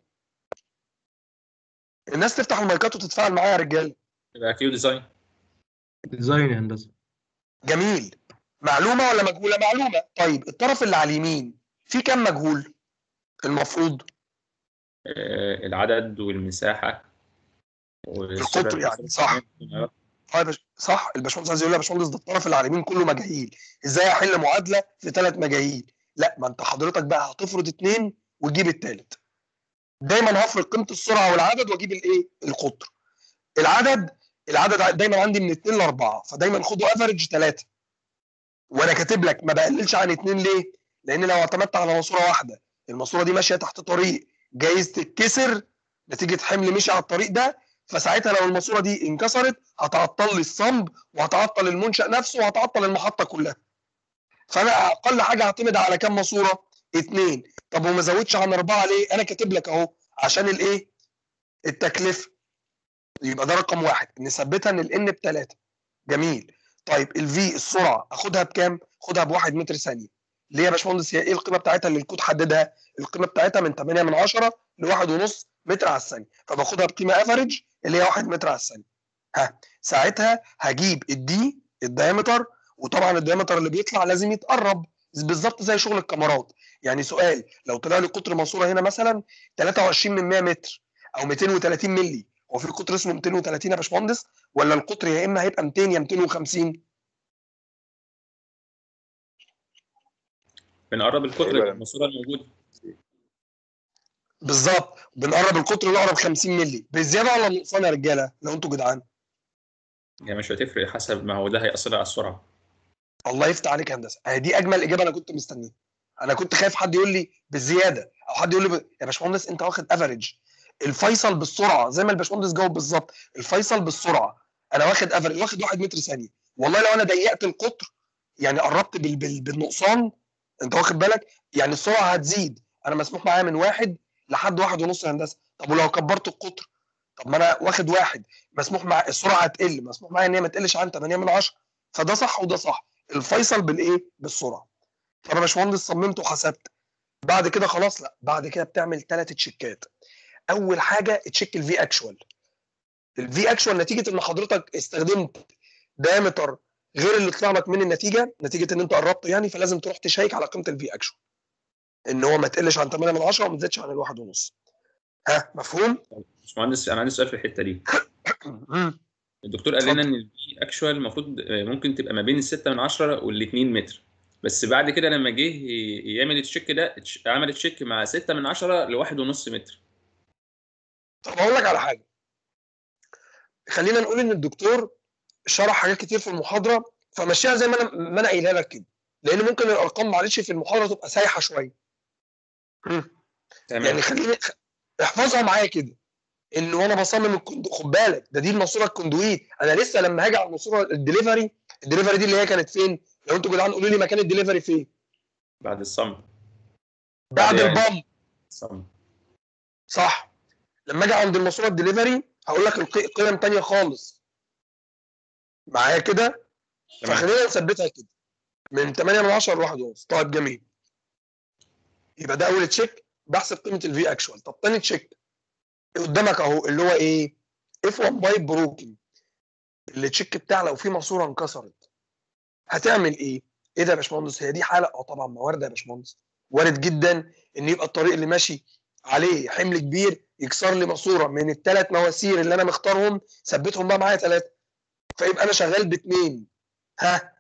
الناس تفتح المايكات وتتفاعل معايا يا رجاله يبقى كيو ديزاين ديزاين يا هندسه جميل معلومه ولا مجهوله معلومه طيب الطرف اللي على اليمين في كام مجهول المفروض آه، العدد والمساحه القطر يعني صح طيب يا باش- صح الباشمهندس عايز يقول لي يا باشمهندس ده الطرف اللي على اليمين كله مجاهيل ازاي احل معادله في ثلاث مجاهيل لا ما انت حضرتك بقى هتفرض اثنين وتجيب الثالث دايما هفرض قيمه السرعه والعدد واجيب الايه القطر العدد العدد ع- دايما عندي من اثنين لاربعه فدايما خدوا افريج ثلاثه وانا كاتب لك ما بقللش عن اثنين ليه؟ لان لو اعتمدت على ماسوره واحده الماسوره دي ماشيه تحت طريق جايز تتكسر نتيجه حمل مشي على الطريق ده فساعتها لو الماسوره دي انكسرت هتعطل لي الصمب وهتعطل المنشا نفسه وهتعطل المحطه كلها فانا اقل حاجه هعتمد على كام ماسوره؟ اثنين طب وما زودش عن اربعه ليه؟ انا كاتب لك اهو عشان الايه؟ التكلفه يبقى ده رقم واحد نثبتها ان الان بثلاثه جميل طيب الفي السرعه اخدها بكام؟ خدها بواحد متر ثانيه ليه يا باشمهندس هي ايه القيمه بتاعتها اللي الكود حددها؟ القيمه بتاعتها من 8 من 10 لواحد ونص متر على الثانيه فباخدها بقيمه افريج اللي هي 1 متر على الثانيه ها ساعتها هجيب الدي الدايمتر وطبعا الدايمتر اللي بيطلع لازم يتقرب بالظبط زي شغل الكاميرات يعني سؤال لو طلع لي قطر ماسوره هنا مثلا 23 من 100 متر او 230 مللي هو في قطر اسمه 230 يا باشمهندس ولا القطر يا اما هيبقى 200 يا 250 بنقرب القطر أيوة. الماسوره الموجوده بالظبط بنقرب القطر نقرب 50 مللي بالزياده ولا النقصان يا رجاله لو انتوا جدعان يعني مش هتفرق حسب ما هو ده هيأثر على السرعه الله يفتح عليك يا هندسه أهي دي اجمل اجابه انا كنت مستنيها انا كنت خايف حد يقول لي بالزياده او حد يقول لي ب... يا باشمهندس انت واخد افريج الفيصل بالسرعه زي ما الباشمهندس جاوب بالظبط الفيصل بالسرعه انا واخد افريج واخد 1 متر ثانيه والله لو انا ضيقت القطر يعني قربت بال... بال... بالنقصان انت واخد بالك يعني السرعه هتزيد انا مسموح معايا من واحد لحد واحد ونص يا هندسه طب ولو كبرت القطر طب ما انا واخد واحد مسموح مع السرعه هتقل مسموح معايا ان هي ما تقلش عن 8 من 10 فده صح وده صح الفيصل بالايه بالسرعه طب يا باشمهندس صممت وحسبت بعد كده خلاص لا بعد كده بتعمل ثلاث تشيكات اول حاجه تشيك الفي اكشوال الفي اكشوال نتيجه ان حضرتك استخدمت دايمتر غير اللي طلع لك من النتيجه نتيجه ان انت قربت يعني فلازم تروح تشيك على قيمه الفي اكشوال ان هو ما تقلش عن 8 من 10 وما تزيدش عن الواحد ونص ها مفهوم؟ باشمهندس انا عندي سؤال في الحته دي مم. الدكتور قال لنا اتفضل. ان الفي اكشوال المفروض آه، ممكن تبقى ما بين الستة من عشرة والاتنين متر بس بعد كده لما جه ي- يعمل التشيك ده اتش- عمل تشيك مع ستة من عشرة لواحد ونص متر طب اقول لك على حاجه خلينا نقول ان الدكتور شرح حاجات كتير في المحاضره فمشيها زي ما انا ما انا قايلها لك كده لان ممكن الارقام معلش في المحاضره تبقى سايحه شويه مم. تمام يعني خليني خ- احفظها معايا كده ان وانا بصمم الكند... خد بالك ده دي الماسوره الكندويت انا لسه لما هاجي على الماسوره الدليفري الدليفري دي اللي هي كانت فين لو انتوا جدعان قولوا لي مكان الدليفري فين بعد الصمت بعد يعني- البامب الصمت صح لما اجي عند الماسوره الدليفري هقول لك القي- قيم تانية خالص معايا كده تمام. فخلينا نثبتها كده من 8 من 10 لواحد ونص طيب جميل يبقى ده اول تشيك بحسب قيمه الفي اكشوال طب تاني تشيك قدامك اهو اللي هو ايه اف 1 بايب بروكن التشيك بتاع لو في ماسوره انكسرت هتعمل ايه ايه ده يا باشمهندس هي دي حاله اه طبعا ما وارده يا باشمهندس وارد جدا ان يبقى الطريق اللي ماشي عليه حمل كبير يكسر لي ماسوره من الثلاث مواسير اللي انا مختارهم ثبتهم بقى معايا ثلاثه فيبقى انا شغال باثنين ها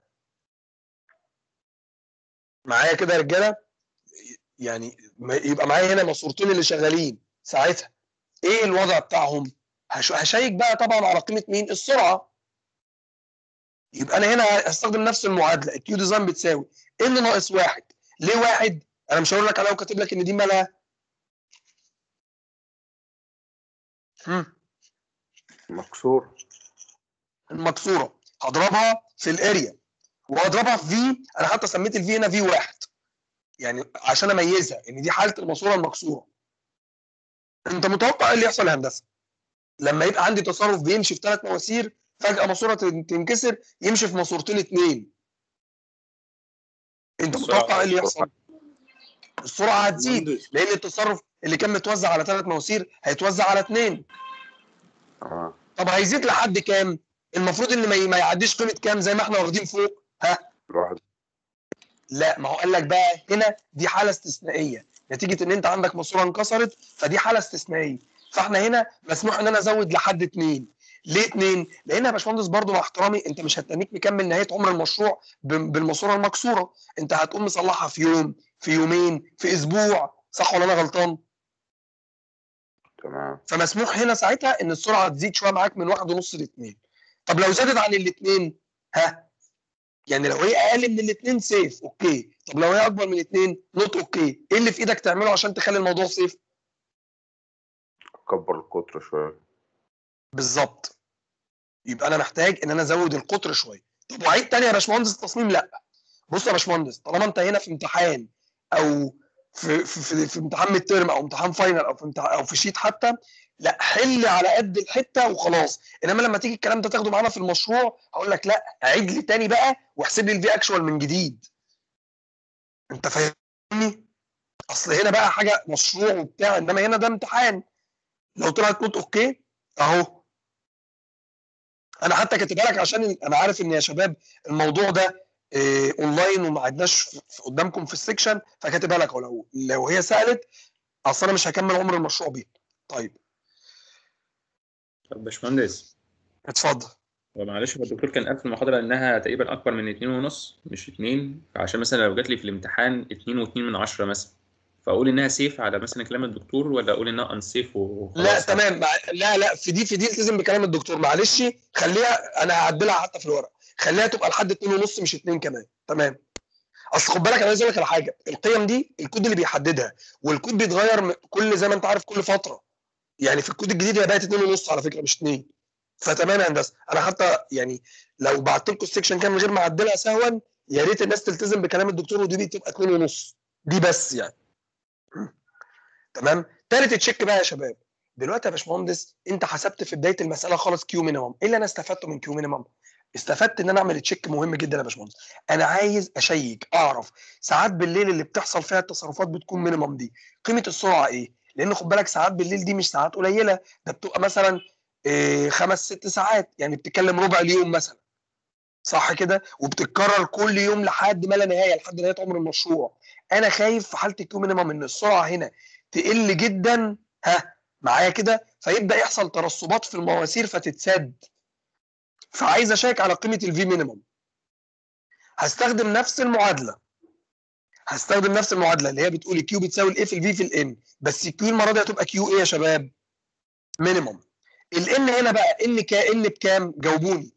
معايا كده يا رجاله يعني ما- يبقى معايا هنا ماسورتين اللي شغالين ساعتها ايه الوضع بتاعهم هش- هشيك بقى طبعا على قيمه مين السرعه يبقى انا هنا هستخدم نفس المعادله الكيو ديزاين بتساوي ان ناقص واحد ليه واحد انا مش هقول لك عليها وكاتب لك ان دي مالها هم، مكسور المكسوره هضربها في الاريا وهضربها في في انا حتى سميت الفي هنا في واحد يعني عشان اميزها ان دي حاله الماسوره المكسوره انت متوقع ايه اللي يحصل يا هندسه لما يبقى عندي تصرف بيمشي في ثلاث مواسير فجاه ماسوره تن- تنكسر يمشي في ماسورتين اثنين انت السرعة متوقع ايه اللي هتزيد. يحصل السرعه هتزيد مهندس لان التصرف اللي كان متوزع على ثلاث مواسير هيتوزع على اثنين اه طب هيزيد لحد كام المفروض ان ما ي- ما يعديش قيمه كام زي ما احنا واخدين فوق ها الواحد لا ما هو قال لك بقى هنا دي حاله استثنائيه نتيجه ان انت عندك ماسوره انكسرت فدي حاله استثنائيه فاحنا هنا مسموح ان انا ازود لحد اثنين ليه اثنين؟ لان يا باشمهندس برضه مع احترامي انت مش هتنيك مكمل نهايه عمر المشروع ب- بالماسوره المكسوره انت هتقوم مصلحها في يوم في يومين في اسبوع صح ولا انا غلطان؟ تمام فمسموح هنا ساعتها ان السرعه تزيد شويه معاك من واحد ونص لاثنين طب لو زادت عن الاثنين ها يعني لو هي اقل من الاثنين سيف اوكي طب لو هي اكبر من الاثنين نوت اوكي ايه اللي في ايدك تعمله عشان تخلي الموضوع سيف كبر القطر شويه بالظبط يبقى انا محتاج ان انا ازود القطر شويه طب وعيد تاني يا باشمهندس التصميم لا بص يا باشمهندس طالما انت هنا في امتحان او في في في, في امتحان ميد ترم او امتحان فاينل او في امتحان او في شيت حتى لا حل على قد الحته وخلاص انما لما تيجي الكلام ده تاخده معانا في المشروع هقول لك لا عيد لي تاني بقى واحسب لي الفي اكشوال من جديد انت فاهمني اصل هنا بقى حاجه مشروع وبتاع انما هنا ده امتحان لو طلعت نوت اوكي اهو انا حتى كاتبها لك عشان ال- انا عارف ان يا شباب الموضوع ده إيه اونلاين وما عدناش في- في- قدامكم في السكشن فكاتبها لك ولو لو هي سالت اصل انا مش هكمل عمر المشروع بيها طيب طب باشمهندس اتفضل هو معلش هو الدكتور كان قال في المحاضرة إنها تقريبا أكبر من اتنين ونص مش اتنين فعشان مثلا لو جات لي في الامتحان اتنين واتنين من عشرة مثلا فأقول إنها سيف على مثلا كلام الدكتور ولا أقول إنها أنسيف وخلاص لا تمام مع- لا لا في دي في دي التزم بكلام الدكتور معلش خليها انا هعدلها حتى في الورق خليها تبقى لحد 2 ونص مش 2 كمان تمام اصل خد بالك انا عايز اقول لك على حاجه القيم دي الكود اللي بيحددها والكود بيتغير م- كل زي ما انت عارف كل فتره يعني في الكود الجديد هي بقت 2 ونص على فكره مش 2 فتمام يا هندسه انا حتى يعني لو بعت لكم السكشن كام من غير ما اعدلها سهوا يا ريت الناس تلتزم بكلام الدكتور ودي تبقى 2 ونص دي بس يعني تمام تالت تشيك بقى يا شباب دلوقتي يا باشمهندس انت حسبت في بدايه المساله خالص كيو مينيمم ايه اللي انا استفدته من كيو مينيمم استفدت ان انا اعمل تشيك مهم جدا يا باشمهندس انا عايز اشيك اعرف ساعات بالليل اللي بتحصل فيها التصرفات بتكون مينيمم دي قيمه السرعه ايه لان خد بالك ساعات بالليل دي مش ساعات قليله ده بتبقى مثلا إيه خمس ست ساعات يعني بتتكلم ربع اليوم مثلا صح كده وبتتكرر كل يوم لحد ما لا نهايه لحد نهايه عمر المشروع انا خايف في حاله الكيو مينيمم ان السرعه هنا تقل جدا ها معايا كده فيبدا يحصل ترسبات في المواسير فتتسد فعايز اشيك على قيمه الفي مينيمم هستخدم نفس المعادله هستخدم نفس المعادله اللي هي بتقول الكيو بتساوي الايه في الفي في الان بس الكيو المره دي هتبقى كيو ايه يا شباب مينيمم الان هنا بقى ان كان بكام جاوبوني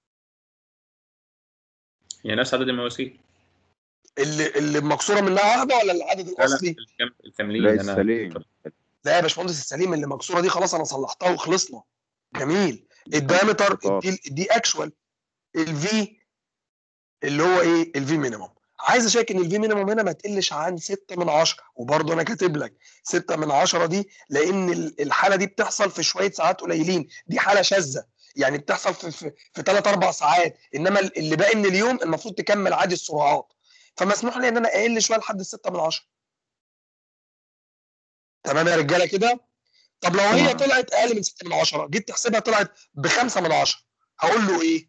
هي نفس عدد المواسير اللي اللي مكسوره منها واحده ولا العدد لا لا الاصلي الكام- الكاملين لا أنا السليم لا يا باشمهندس السليم اللي مكسوره دي خلاص انا صلحتها وخلصنا جميل الدايمتر قطار. دي دي اكشوال الفي اللي هو ايه الفي مينيمم عايز اشيك ان الفي مينيمم هنا ما تقلش عن 6 من 10 وبرضه انا كاتب لك 6 من 10 دي لان ال- الحاله دي بتحصل في شويه ساعات قليلين دي حاله شاذه يعني بتحصل في في, في 3 4 ساعات انما ال- اللي باقي من اليوم المفروض تكمل عادي السرعات فمسموح لي ان انا اقل شويه لحد 6 من 10 تمام يا رجاله كده طب لو هي تمام. طلعت اقل من 6 من 10 جيت تحسبها طلعت بخمسة من 10 هقول له ايه؟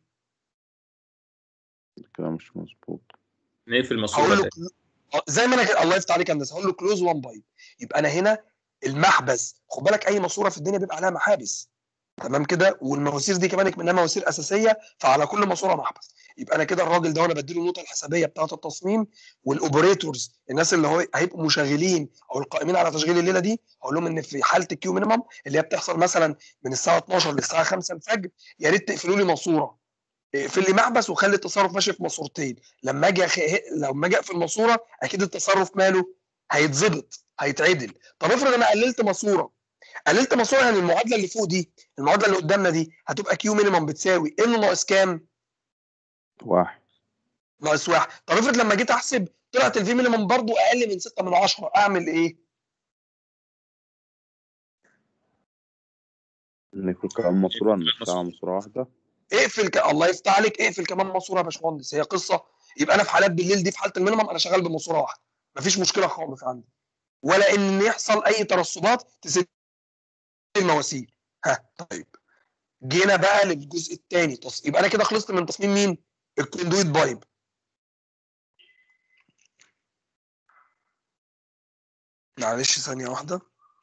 كده مش مظبوط نقفل هقول الماسوره له تاني كلو- زي ما انا كده الله يفتح عليك يا هندسه هقول له كلوز وان بايب يبقى انا هنا المحبس خد بالك اي ماسوره في الدنيا بيبقى عليها محابس تمام كده والمواسير دي كمان منها مواسير اساسيه فعلى كل ماسوره محبس يبقى انا كده الراجل ده وانا بديله النقطه الحسابيه بتاعه التصميم والاوبريتورز الناس اللي هو هيبقوا مشغلين او القائمين على تشغيل الليله دي هقول لهم ان في حاله الكيو مينيمم اللي هي بتحصل مثلا من الساعه 12 للساعه 5 الفجر يا ريت تقفلوا لي ماسوره اقفل لي محبس وخلي التصرف ماشي في ماسورتين لما اجي أخ... لما اجي اقفل ماسوره اكيد التصرف ماله هيتظبط هيتعدل طب افرض انا قللت ماسوره قللت ماسوره يعني المعادله اللي فوق دي المعادله اللي قدامنا دي هتبقى كيو مينيمم بتساوي ان ناقص كام؟ واحد ناقص واحد طب افرض لما جيت احسب طلعت الفي مينيمم برضو اقل من 6 من 10 اعمل ايه؟ ان يكون كمان ماسورة نمشيها على ماسورة واحدة اقفل ك... الله يفتح عليك اقفل كمان ماسوره يا باشمهندس هي قصه يبقى انا في حالات بالليل دي في حاله المينيمم انا شغال بماسوره واحده مفيش مشكله خالص عندي ولا ان يحصل اي ترسبات تسد المواسير ها طيب جينا بقى للجزء الثاني تص... يبقى انا كده خلصت من تصميم مين؟ الكوندويت بايب معلش ثانيه واحده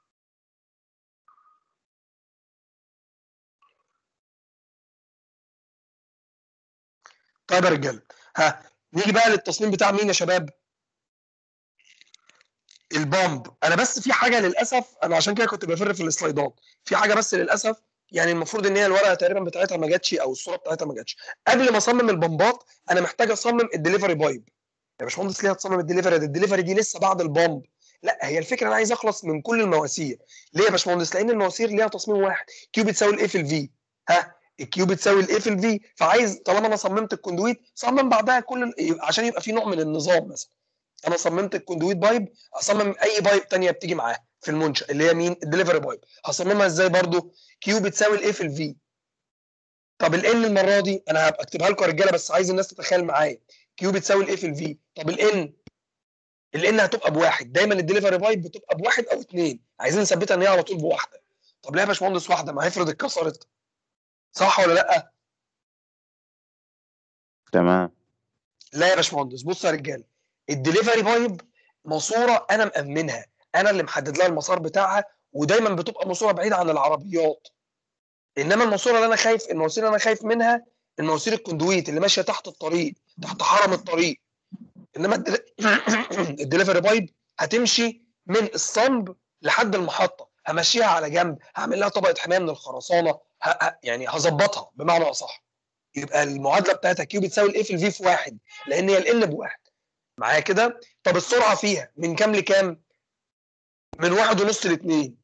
طيب يا رجاله ها نيجي بقى للتصميم بتاع مين يا شباب؟ البامب انا بس في حاجه للاسف انا عشان كده كنت بفر في السلايدات في حاجه بس للاسف يعني المفروض ان هي الورقه تقريبا بتاعتها ما جاتش او الصوره بتاعتها ما جاتش قبل ما اصمم البمبات انا محتاج اصمم الدليفري بايب يا باشمهندس ليه هتصمم الدليفري ده الدليفري دي لسه بعد البامب لا هي الفكره انا عايز اخلص من كل المواسير ليه يا باشمهندس لان المواسير ليها تصميم واحد كيو بتساوي الايه في الفي ها الكيو بتساوي الايه في الفي فعايز طالما انا صممت الكوندويت صمم بعدها كل ال- عشان يبقى في نوع من النظام مثلا انا صممت الكوندويت بايب اصمم اي بايب تانية بتيجي معاه في المنشا اللي هي مين الدليفري بايب هصممها ازاي برضو كيو بتساوي الايه في الفي طب الان المره دي انا هبقى اكتبها لكم يا رجاله بس عايز الناس تتخيل معايا كيو بتساوي الايه في الفي طب الان الان هتبقى بواحد دايما الدليفري بايب بتبقى بواحد او اثنين عايزين نثبتها ان هي على طول بواحده طب ليه يا باشمهندس واحده ما هيفرض اتكسرت صح ولا لا تمام لا يا باشمهندس بص يا رجاله الدليفري بايب ماسوره انا مامنها انا اللي محدد لها المسار بتاعها ودايما بتبقى ماسوره بعيده عن العربيات انما الماسوره اللي انا خايف المواسير اللي انا خايف منها المواسير الكندويت اللي ماشيه تحت الطريق تحت حرم الطريق انما الدل- الدليفري بايب هتمشي من الصنب لحد المحطه همشيها على جنب هعمل لها طبقه حمايه من الخرسانه ه... ه... يعني هظبطها بمعنى اصح يبقى المعادله بتاعتها كيو بتساوي الايه في الفي في واحد لان هي الان بواحد معايا كده طب السرعه فيها من كام لكام؟ من واحد ونص لاثنين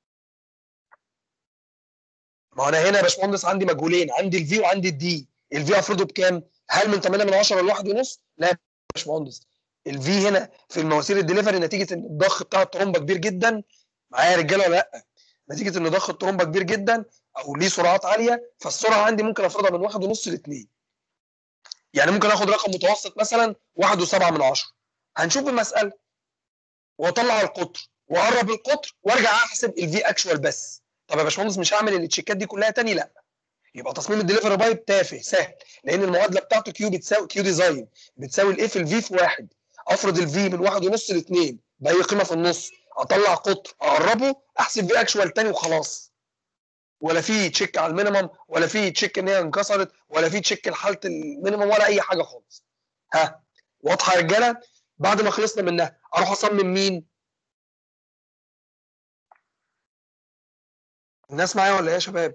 ما انا هنا يا باشمهندس عندي مجهولين عندي الفي وعندي الدي الفي افرضه بكام؟ هل من 8 من 10 لواحد ونص؟ لا يا باشمهندس الفي هنا في المواسير الدليفري نتيجه ان الضخ بتاع الترومبه كبير جدا معايا يا رجاله ولا لا؟ نتيجه ان ضخ الترومبه كبير جدا او ليه سرعات عاليه فالسرعه عندي ممكن افرضها من واحد ونص لاثنين يعني ممكن اخد رقم متوسط مثلا واحد وسبعة من عشرة هنشوف المساله واطلع القطر واقرب القطر وارجع احسب الفي اكشوال بس طب يا باشمهندس مش هعمل التشيكات دي كلها تاني لا يبقى تصميم الدليفري بايب تافه سهل لان المعادله بتاعته كيو بتساوي كيو ديزاين بتساوي الايه في الفي في واحد افرض الفي من واحد ونص لاثنين باي قيمه في النص اطلع قطر اقربه احسب في اكشوال تاني وخلاص ولا في تشيك على المينيمم ولا في تشيك ان هي انكسرت ولا في تشيك لحاله المينيمم ولا اي حاجه خالص ها واضحه يا رجاله بعد ما خلصنا منها اروح اصمم مين الناس معايا ولا ايه يا شباب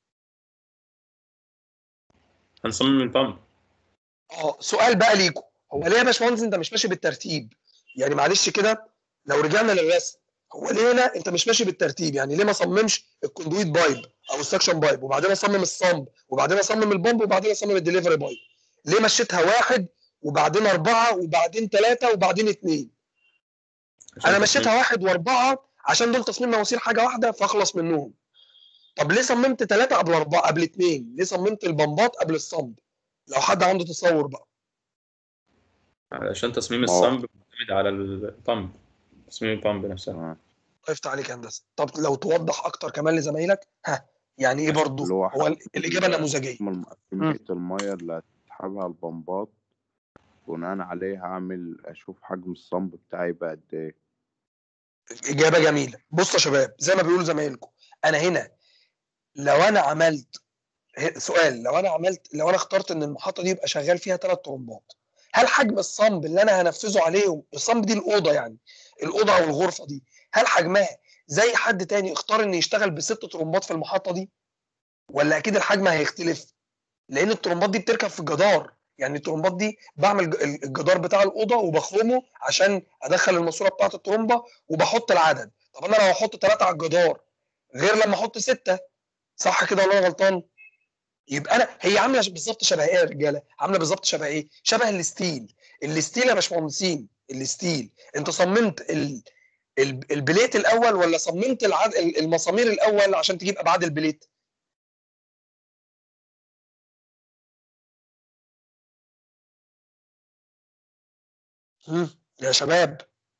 هنصمم البامب اه سؤال بقى ليكم هو ليه يا باشمهندس انت مش ماشي بالترتيب يعني معلش كده لو رجعنا للرسم هو ليه هنا انت مش ماشي بالترتيب يعني ليه ما صممش الكوندويت بايب او السكشن بايب وبعدين اصمم الصمب وبعدين اصمم البومب وبعدين اصمم الدليفري بايب ليه مشيتها واحد وبعدين اربعه وبعدين ثلاثه وبعدين اثنين انا مشيتها واحد واربعه عشان دول تصميم مواسير حاجه واحده فاخلص منهم طب ليه صممت ثلاثه قبل اربعه قبل اثنين ليه صممت البمبات قبل الصمب لو حد عنده تصور بقى علشان تصميم اه. الصمب معتمد على البامب تصميم البامب نفسها تمام الله يفتح عليك يا هندسه طب لو توضح اكتر كمان لزمايلك ها يعني ايه برضو اللي هو هو ال- الاجابه النموذجيه الم- كمية المية اللي هتسحبها البمبات بناء عليها أعمل أشوف حجم الصمب بتاعي بقى قد إيه اجابه جميله بصوا يا شباب زي ما بيقولوا زمايلكم انا هنا لو انا عملت ه- سؤال لو انا عملت لو انا اخترت ان المحطه دي يبقى شغال فيها ثلاث طرمبات هل حجم الصمب اللي انا هنفذه عليهم الصمب دي الاوضه يعني الاوضه او الغرفه دي هل حجمها زي حد تاني اختار ان يشتغل بست طرمبات في المحطه دي ولا اكيد الحجم هيختلف لان الطرمبات دي بتركب في الجدار يعني الطرمبات دي بعمل ج- الجدار بتاع الاوضه وبخرمه عشان ادخل الماسوره بتاعه الطرمبه وبحط العدد طب انا لو احط ثلاثه على الجدار غير لما احط سته صح كده ولا انا غلطان؟ يبقى انا هي عامله بالظبط شبه ايه يا رجاله؟ عامله بالظبط شبه ايه؟ شبه الستيل الستيل يا باشمهندسين الستيل انت صممت ال... ال- البليت الاول ولا صممت العد... المسامير الاول عشان تجيب ابعاد البليت؟ هم، يا شباب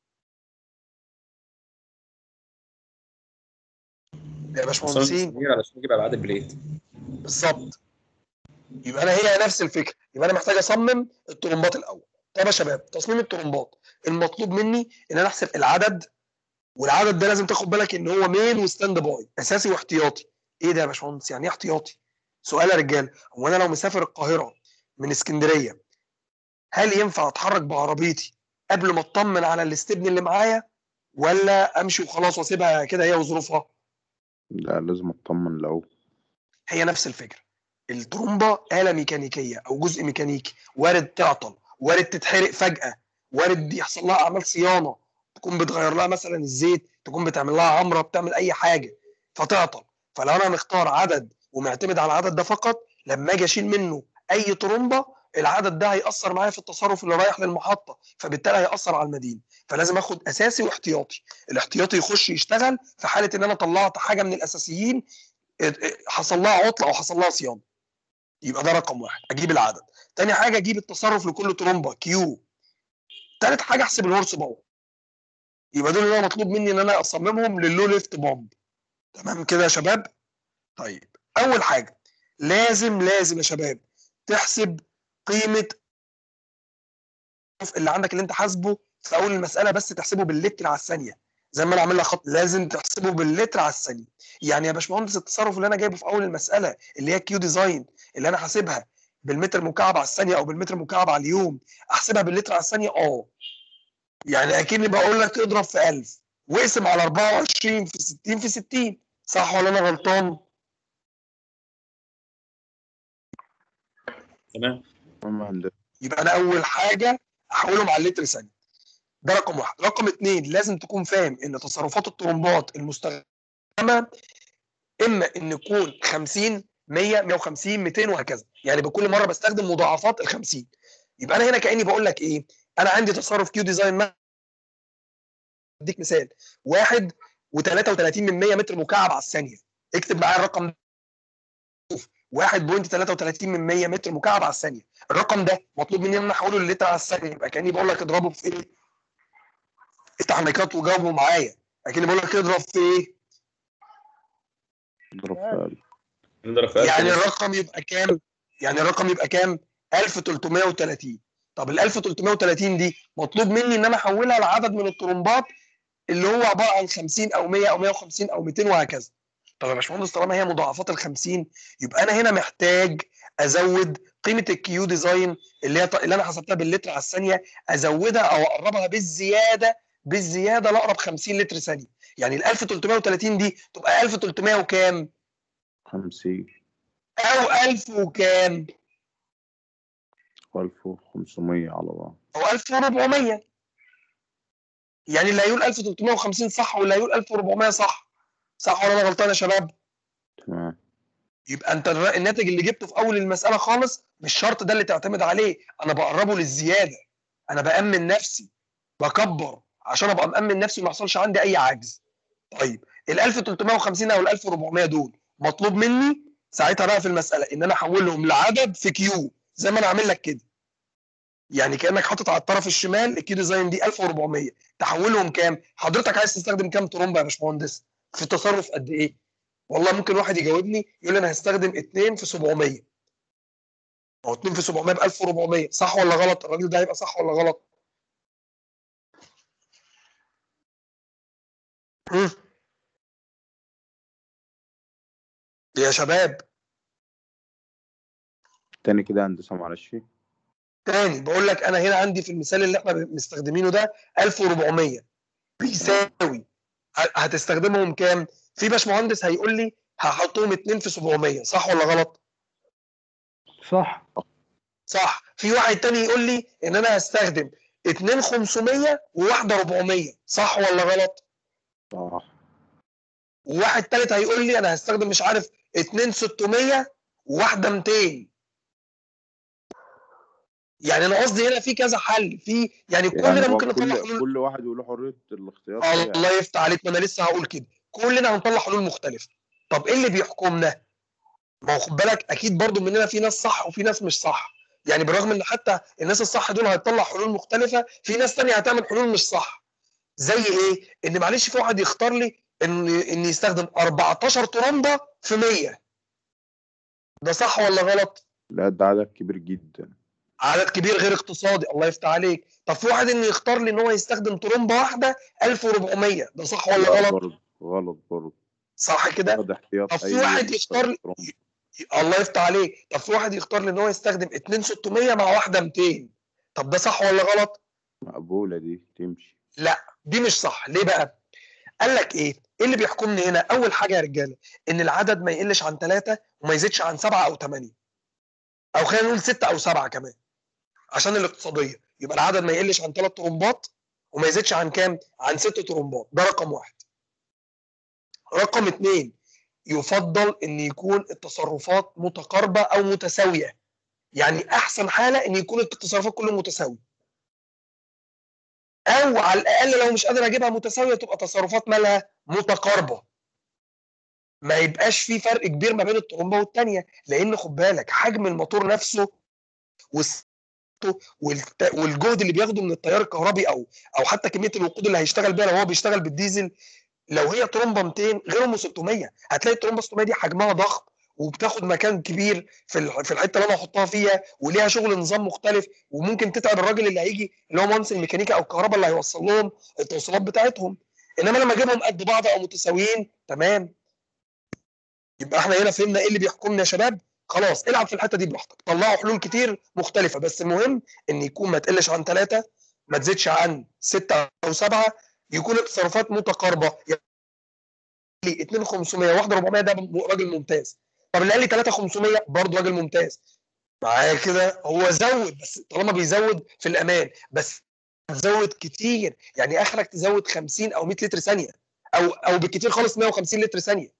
يا باشمهندسين المسامير علشان نجيب ابعاد البليت بالظبط يبقى انا هي نفس الفكره يبقى انا محتاج اصمم الطرمبات الاول طب يا شباب تصميم الطرمبات المطلوب مني ان انا احسب العدد والعدد ده لازم تاخد بالك ان هو مين وستاند باي اساسي واحتياطي ايه ده يا باشمهندس يعني ايه احتياطي سؤال يا رجاله هو انا لو مسافر القاهره من اسكندريه هل ينفع اتحرك بعربيتي قبل ما اطمن على الاستبن اللي معايا ولا امشي وخلاص واسيبها كده هي وظروفها لا لازم أطمن لو هي نفس الفكره الترومبه آلة ميكانيكية أو جزء ميكانيكي وارد تعطل وارد تتحرق فجأة وارد يحصل لها أعمال صيانة تكون بتغير لها مثلا الزيت تكون بتعمل لها عمرة بتعمل أي حاجة فتعطل فلو أنا مختار عدد ومعتمد على العدد ده فقط لما أجي أشيل منه أي ترومبة العدد ده هيأثر معايا في التصرف اللي رايح للمحطة فبالتالي هيأثر على المدينة فلازم اخد اساسي واحتياطي الاحتياطي يخش يشتغل في حاله ان انا طلعت حاجه من الاساسيين حصل لها عطله او حصل لها صيانه يبقى ده رقم واحد اجيب العدد تاني حاجه اجيب التصرف لكل ترومبه كيو تالت حاجه احسب الهورس باور يبقى دول اللي انا مطلوب مني ان انا اصممهم للو ليفت بامب تمام كده يا شباب طيب اول حاجه لازم لازم يا شباب تحسب قيمه اللي عندك اللي انت حاسبه في اول المساله بس تحسبه باللتر على الثانيه زي ما انا عامل لك خط لازم تحسبه باللتر على الثانيه يعني يا باشمهندس التصرف اللي انا جايبه في اول المساله اللي هي كيو ديزاين اللي انا حاسبها بالمتر مكعب على الثانيه او بالمتر مكعب على اليوم احسبها باللتر على الثانيه اه يعني اكني بقول لك اضرب في 1000 واقسم على 24 في 60 في 60 صح ولا انا غلطان؟ تمام تمام يا هندسه يبقى انا اول حاجه احولهم على اللتر ثانيه ده رقم واحد رقم اثنين لازم تكون فاهم ان تصرفات الطرمبات المستخدمه اما ان يكون 50 100 150 200 وهكذا يعني بكل مره بستخدم مضاعفات ال 50 يبقى انا هنا كاني بقول لك ايه انا عندي تصرف كيو ديزاين اديك مثال واحد و33 من 100 متر مكعب على الثانيه اكتب معايا الرقم ده 1.33 من 100 متر مكعب على الثانيه الرقم ده مطلوب مني ان انا احوله للتر على الثانيه يبقى كاني بقول لك اضربه في ايه افتح مايكات وجاوبه معايا اكني بقول لك اضرب في ايه اضرب في ألف. نضرب في ألف يعني ونص. الرقم يبقى كام يعني الرقم يبقى كام 1330 طب ال 1330 دي مطلوب مني ان انا احولها لعدد من الطرمبات اللي هو عباره عن 50 او 100 او 150 او 200 وهكذا طب يا باشمهندس طالما هي مضاعفات ال 50 يبقى انا هنا محتاج ازود قيمه الكيو ديزاين اللي هي اللي انا حسبتها باللتر على الثانيه ازودها او اقربها بالزياده بالزياده لاقرب 50 لتر ثانيه يعني ال 1330 دي تبقى 1300 وكام 50 او 1000 وكام و1500 على بعض او 1400 يعني اللي هيقول 1350 صح واللي هيقول 1400 صح صح ولا انا غلطان يا شباب تمام يبقى انت الر- الناتج اللي جبته في اول المساله خالص مش شرط ده اللي تعتمد عليه انا بقربه للزياده انا بامن نفسي بكبر عشان ابقى مامن نفسي وما يحصلش عندي اي عجز طيب ال 1350 او ال 1400 دول مطلوب مني ساعتها بقى في المساله ان انا احولهم لعدد في كيو زي ما انا عامل لك كده يعني كانك حاطط على الطرف الشمال الكيو ديزاين دي 1400 تحولهم كام حضرتك عايز تستخدم كام ترومبه يا باشمهندس في تصرف قد ايه والله ممكن واحد يجاوبني يقول لي انا هستخدم 2 في 700 هو 2 في 700 ب 1400 صح ولا غلط الراجل ده هيبقى صح ولا غلط مم. يا شباب تاني كده يا هندسه معلش تاني بقول لك انا هنا عندي في المثال اللي احنا مستخدمينه ده 1400 بيساوي ه- هتستخدمهم كام؟ في باشمهندس هيقول لي هحطهم 2 في 700 صح ولا غلط؟ صح صح في واحد تاني يقول لي ان انا هستخدم 2 500 وواحده 400 صح ولا غلط؟ صح وواحد تالت هيقول لي انا هستخدم مش عارف 2 600 وواحده 200 يعني انا قصدي هنا في كذا حل في يعني كلنا يعني هو ممكن نطلع كل حلول كل واحد وله حريه الاختيار فيها. الله يفتح عليك ما انا لسه هقول كده كلنا هنطلع حلول مختلفه طب ايه اللي بيحكمنا ما هو خد بالك اكيد برضو مننا في ناس صح وفي ناس مش صح يعني بالرغم ان حتى الناس الصح دول هتطلع حلول مختلفه في ناس تانية هتعمل حلول مش صح زي ايه ان معلش في واحد يختار لي ان ان يستخدم 14 ترمبه في 100 ده صح ولا غلط لا ده عدد كبير جدا عدد كبير غير اقتصادي الله يفتح عليك طب في واحد انه يختار لي ان هو يستخدم ترمبه واحده 1400 ده صح ولا لا غلط برضه غلط برضه صح كده ده احتياط طب في أي واحد يختار لي ترمب. الله يفتح عليك طب في واحد يختار لي ان هو يستخدم 2 600 مع واحده 200 طب ده صح ولا غلط مقبوله دي تمشي لا دي مش صح ليه بقى قال لك ايه ايه اللي بيحكمني هنا اول حاجه يا رجاله ان العدد ما يقلش عن ثلاثة وما يزيدش عن سبعة او ثمانية او خلينا نقول ستة او سبعة كمان عشان الاقتصاديه يبقى العدد ما يقلش عن ثلاث طرمبات وما يزيدش عن كام عن ست طرمبات ده رقم واحد رقم اثنين يفضل ان يكون التصرفات متقاربه او متساويه يعني احسن حاله ان يكون التصرفات كلهم متساويه او على الاقل لو مش قادر اجيبها متساويه تبقى تصرفات مالها متقاربه ما يبقاش في فرق كبير ما بين الطرمبه والثانيه لان خد بالك حجم الموتور نفسه والس- والت- والجهد اللي بياخده من التيار الكهربي او او حتى كميه الوقود اللي هيشتغل بيها لو هو بيشتغل بالديزل لو هي ترومبه 200 غير ام 600 هتلاقي الترومبه 600 دي حجمها ضخم وبتاخد مكان كبير في ال- في الحته اللي انا هحطها فيها وليها شغل نظام مختلف وممكن تتعب الراجل اللي هيجي اللي هو مهندس الميكانيكا او الكهرباء اللي هيوصل لهم التوصيلات بتاعتهم انما لما اجيبهم قد بعض او متساويين تمام يبقى احنا هنا فهمنا ايه اللي بيحكمنا يا شباب خلاص العب في الحته دي براحتك طلعوا حلول كتير مختلفه بس المهم ان يكون ما تقلش عن ثلاثه ما تزيدش عن سته او سبعه يكون التصرفات متقاربه يعني 2 500 واحده 400 ده راجل ممتاز طب اللي قال لي 3 500 برضه راجل ممتاز معايا كده هو زود بس طالما بيزود في الامان بس تزود كتير يعني اخرك تزود 50 او 100 لتر ثانيه او او بالكتير خالص 150 لتر ثانيه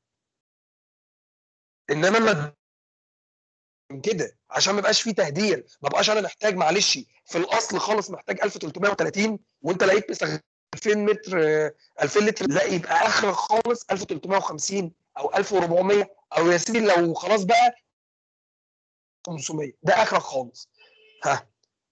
انما ما من كده عشان ما يبقاش فيه تهدير ما بقاش انا محتاج معلش في الاصل خالص محتاج 1330 وانت لقيت مستخدم 2000 متر آه، 2000 لتر لا يبقى اخرك خالص 1350 او 1400 او يا سيدي لو خلاص بقى 500 ده اخرك خالص ها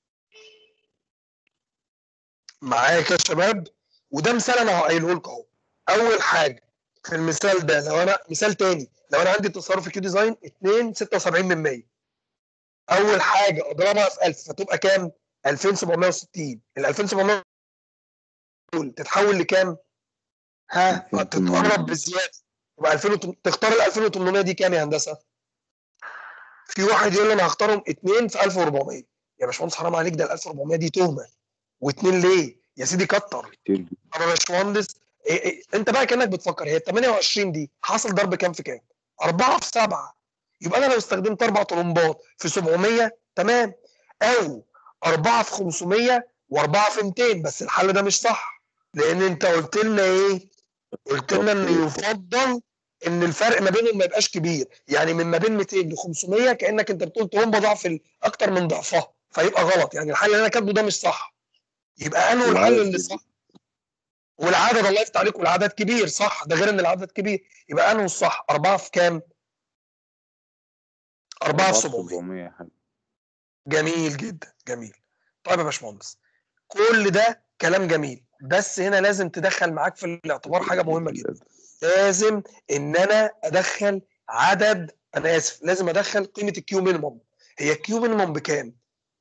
معايا كده يا شباب وده مثال انا قايله لكم اهو اول حاجه في المثال ده لو انا مثال تاني لو انا عندي تصرف كيو ديزاين 2 76 من 100 اول حاجه اضربها في 1000 فتبقى كام 2760 ال 2700 دول تتحول لكام ها تتقرب بزياده يبقى 2000 تختار ال 2800 دي كام يا هندسه في واحد يقول لي انا هختارهم 2 في 1400 يا باشمهندس حرام عليك ده ال 1400 دي تهمه واثنين ليه يا سيدي كتر كتير طب يا باشمهندس إيه إيه انت بقى كانك بتفكر هي ال 28 دي حصل ضرب كام في كام؟ 4 في 7 يبقى انا لو استخدمت اربع طرمبات في 700 تمام او 4 في 500 و4 في 200 بس الحل ده مش صح لان انت قلت لنا ايه؟ قلت لنا ان يفضل ان الفرق ما بينهم ما يبقاش كبير يعني من ما بين 200 ل 500 كانك انت بتقول طرمبه ضعف ال- اكتر من ضعفها فيبقى غلط يعني الحل اللي انا كاتبه ده مش صح يبقى انه الحل اللي صح والعدد الله يفتح عليك والعدد كبير صح ده غير ان العدد كبير يبقى انه الصح أربعة في كام؟ أربعة في 700 700 يا حاج جميل جدا جميل طيب يا باشمهندس كل ده كلام جميل بس هنا لازم تدخل معاك في الاعتبار حاجه مهمه جدا لازم ان انا ادخل عدد انا اسف لازم ادخل قيمه الكيو مينيموم هي الكيو مينيموم بكام؟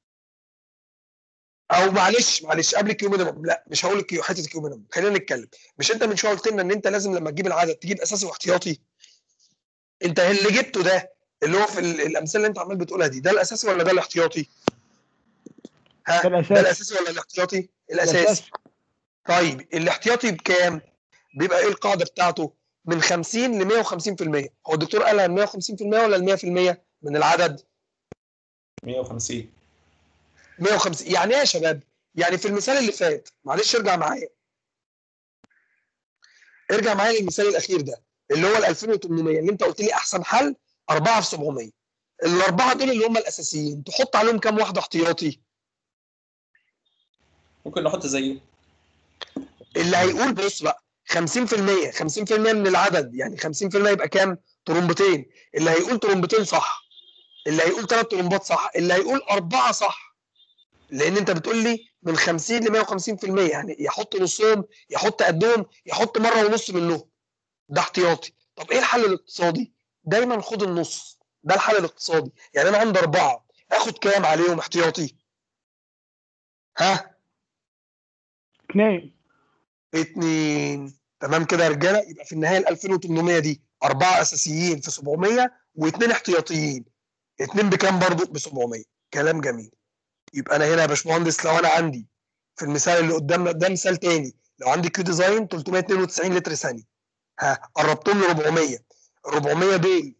او معلش معلش قبل الكيو مينيموم لا مش هقول الكيو حته الكيو مينيموم خلينا نتكلم مش انت من شويه قلت لنا ان انت لازم لما تجيب العدد تجيب اساسي واحتياطي انت اللي جبته ده اللي هو في ال- الامثله اللي انت عمال بتقولها دي ده الاساسي ولا ده الاحتياطي؟ ها ده ده الأساسي. الاساسي ولا الاحتياطي؟ الاساسي الأساسي. طيب الاحتياطي بكام؟ بيبقى ايه القاعده بتاعته؟ من 50 ل 150% هو الدكتور قالها ال 150% ولا ال 100% من العدد؟ 150 150 يعني ايه يا شباب؟ يعني في المثال اللي فات معلش ارجع معايا ارجع معايا للمثال الاخير ده اللي هو ال 2800 اللي انت قلت لي احسن حل 4 في 700 الاربعه دول اللي هم الاساسيين تحط عليهم كام واحده احتياطي؟ ممكن نحط زيه اللي هيقول بص بقى 50% 50% من العدد يعني 50% يبقى كام؟ طرمبتين اللي هيقول طرمبتين صح اللي هيقول ثلاث طرمبات صح اللي هيقول اربعه صح لان انت بتقول لي من 50 ل 150% يعني يحط نصهم يحط قدهم يحط مره ونص منهم ده احتياطي طب ايه الحل الاقتصادي؟ دايما خد النص ده الحل الاقتصادي يعني انا عندي اربعه اخد كام عليهم احتياطي؟ ها؟ اثنين اتنين تمام كده يا رجاله يبقى في النهايه ال 2800 دي اربعه اساسيين في 700 واثنين احتياطيين اتنين بكام برضو ب 700 كلام جميل يبقى انا هنا يا باشمهندس لو انا عندي في المثال اللي قدامنا ده مثال تاني لو عندي كيو ديزاين 392 لتر ثانيه ها قربتهم ل 400 ال 400 دول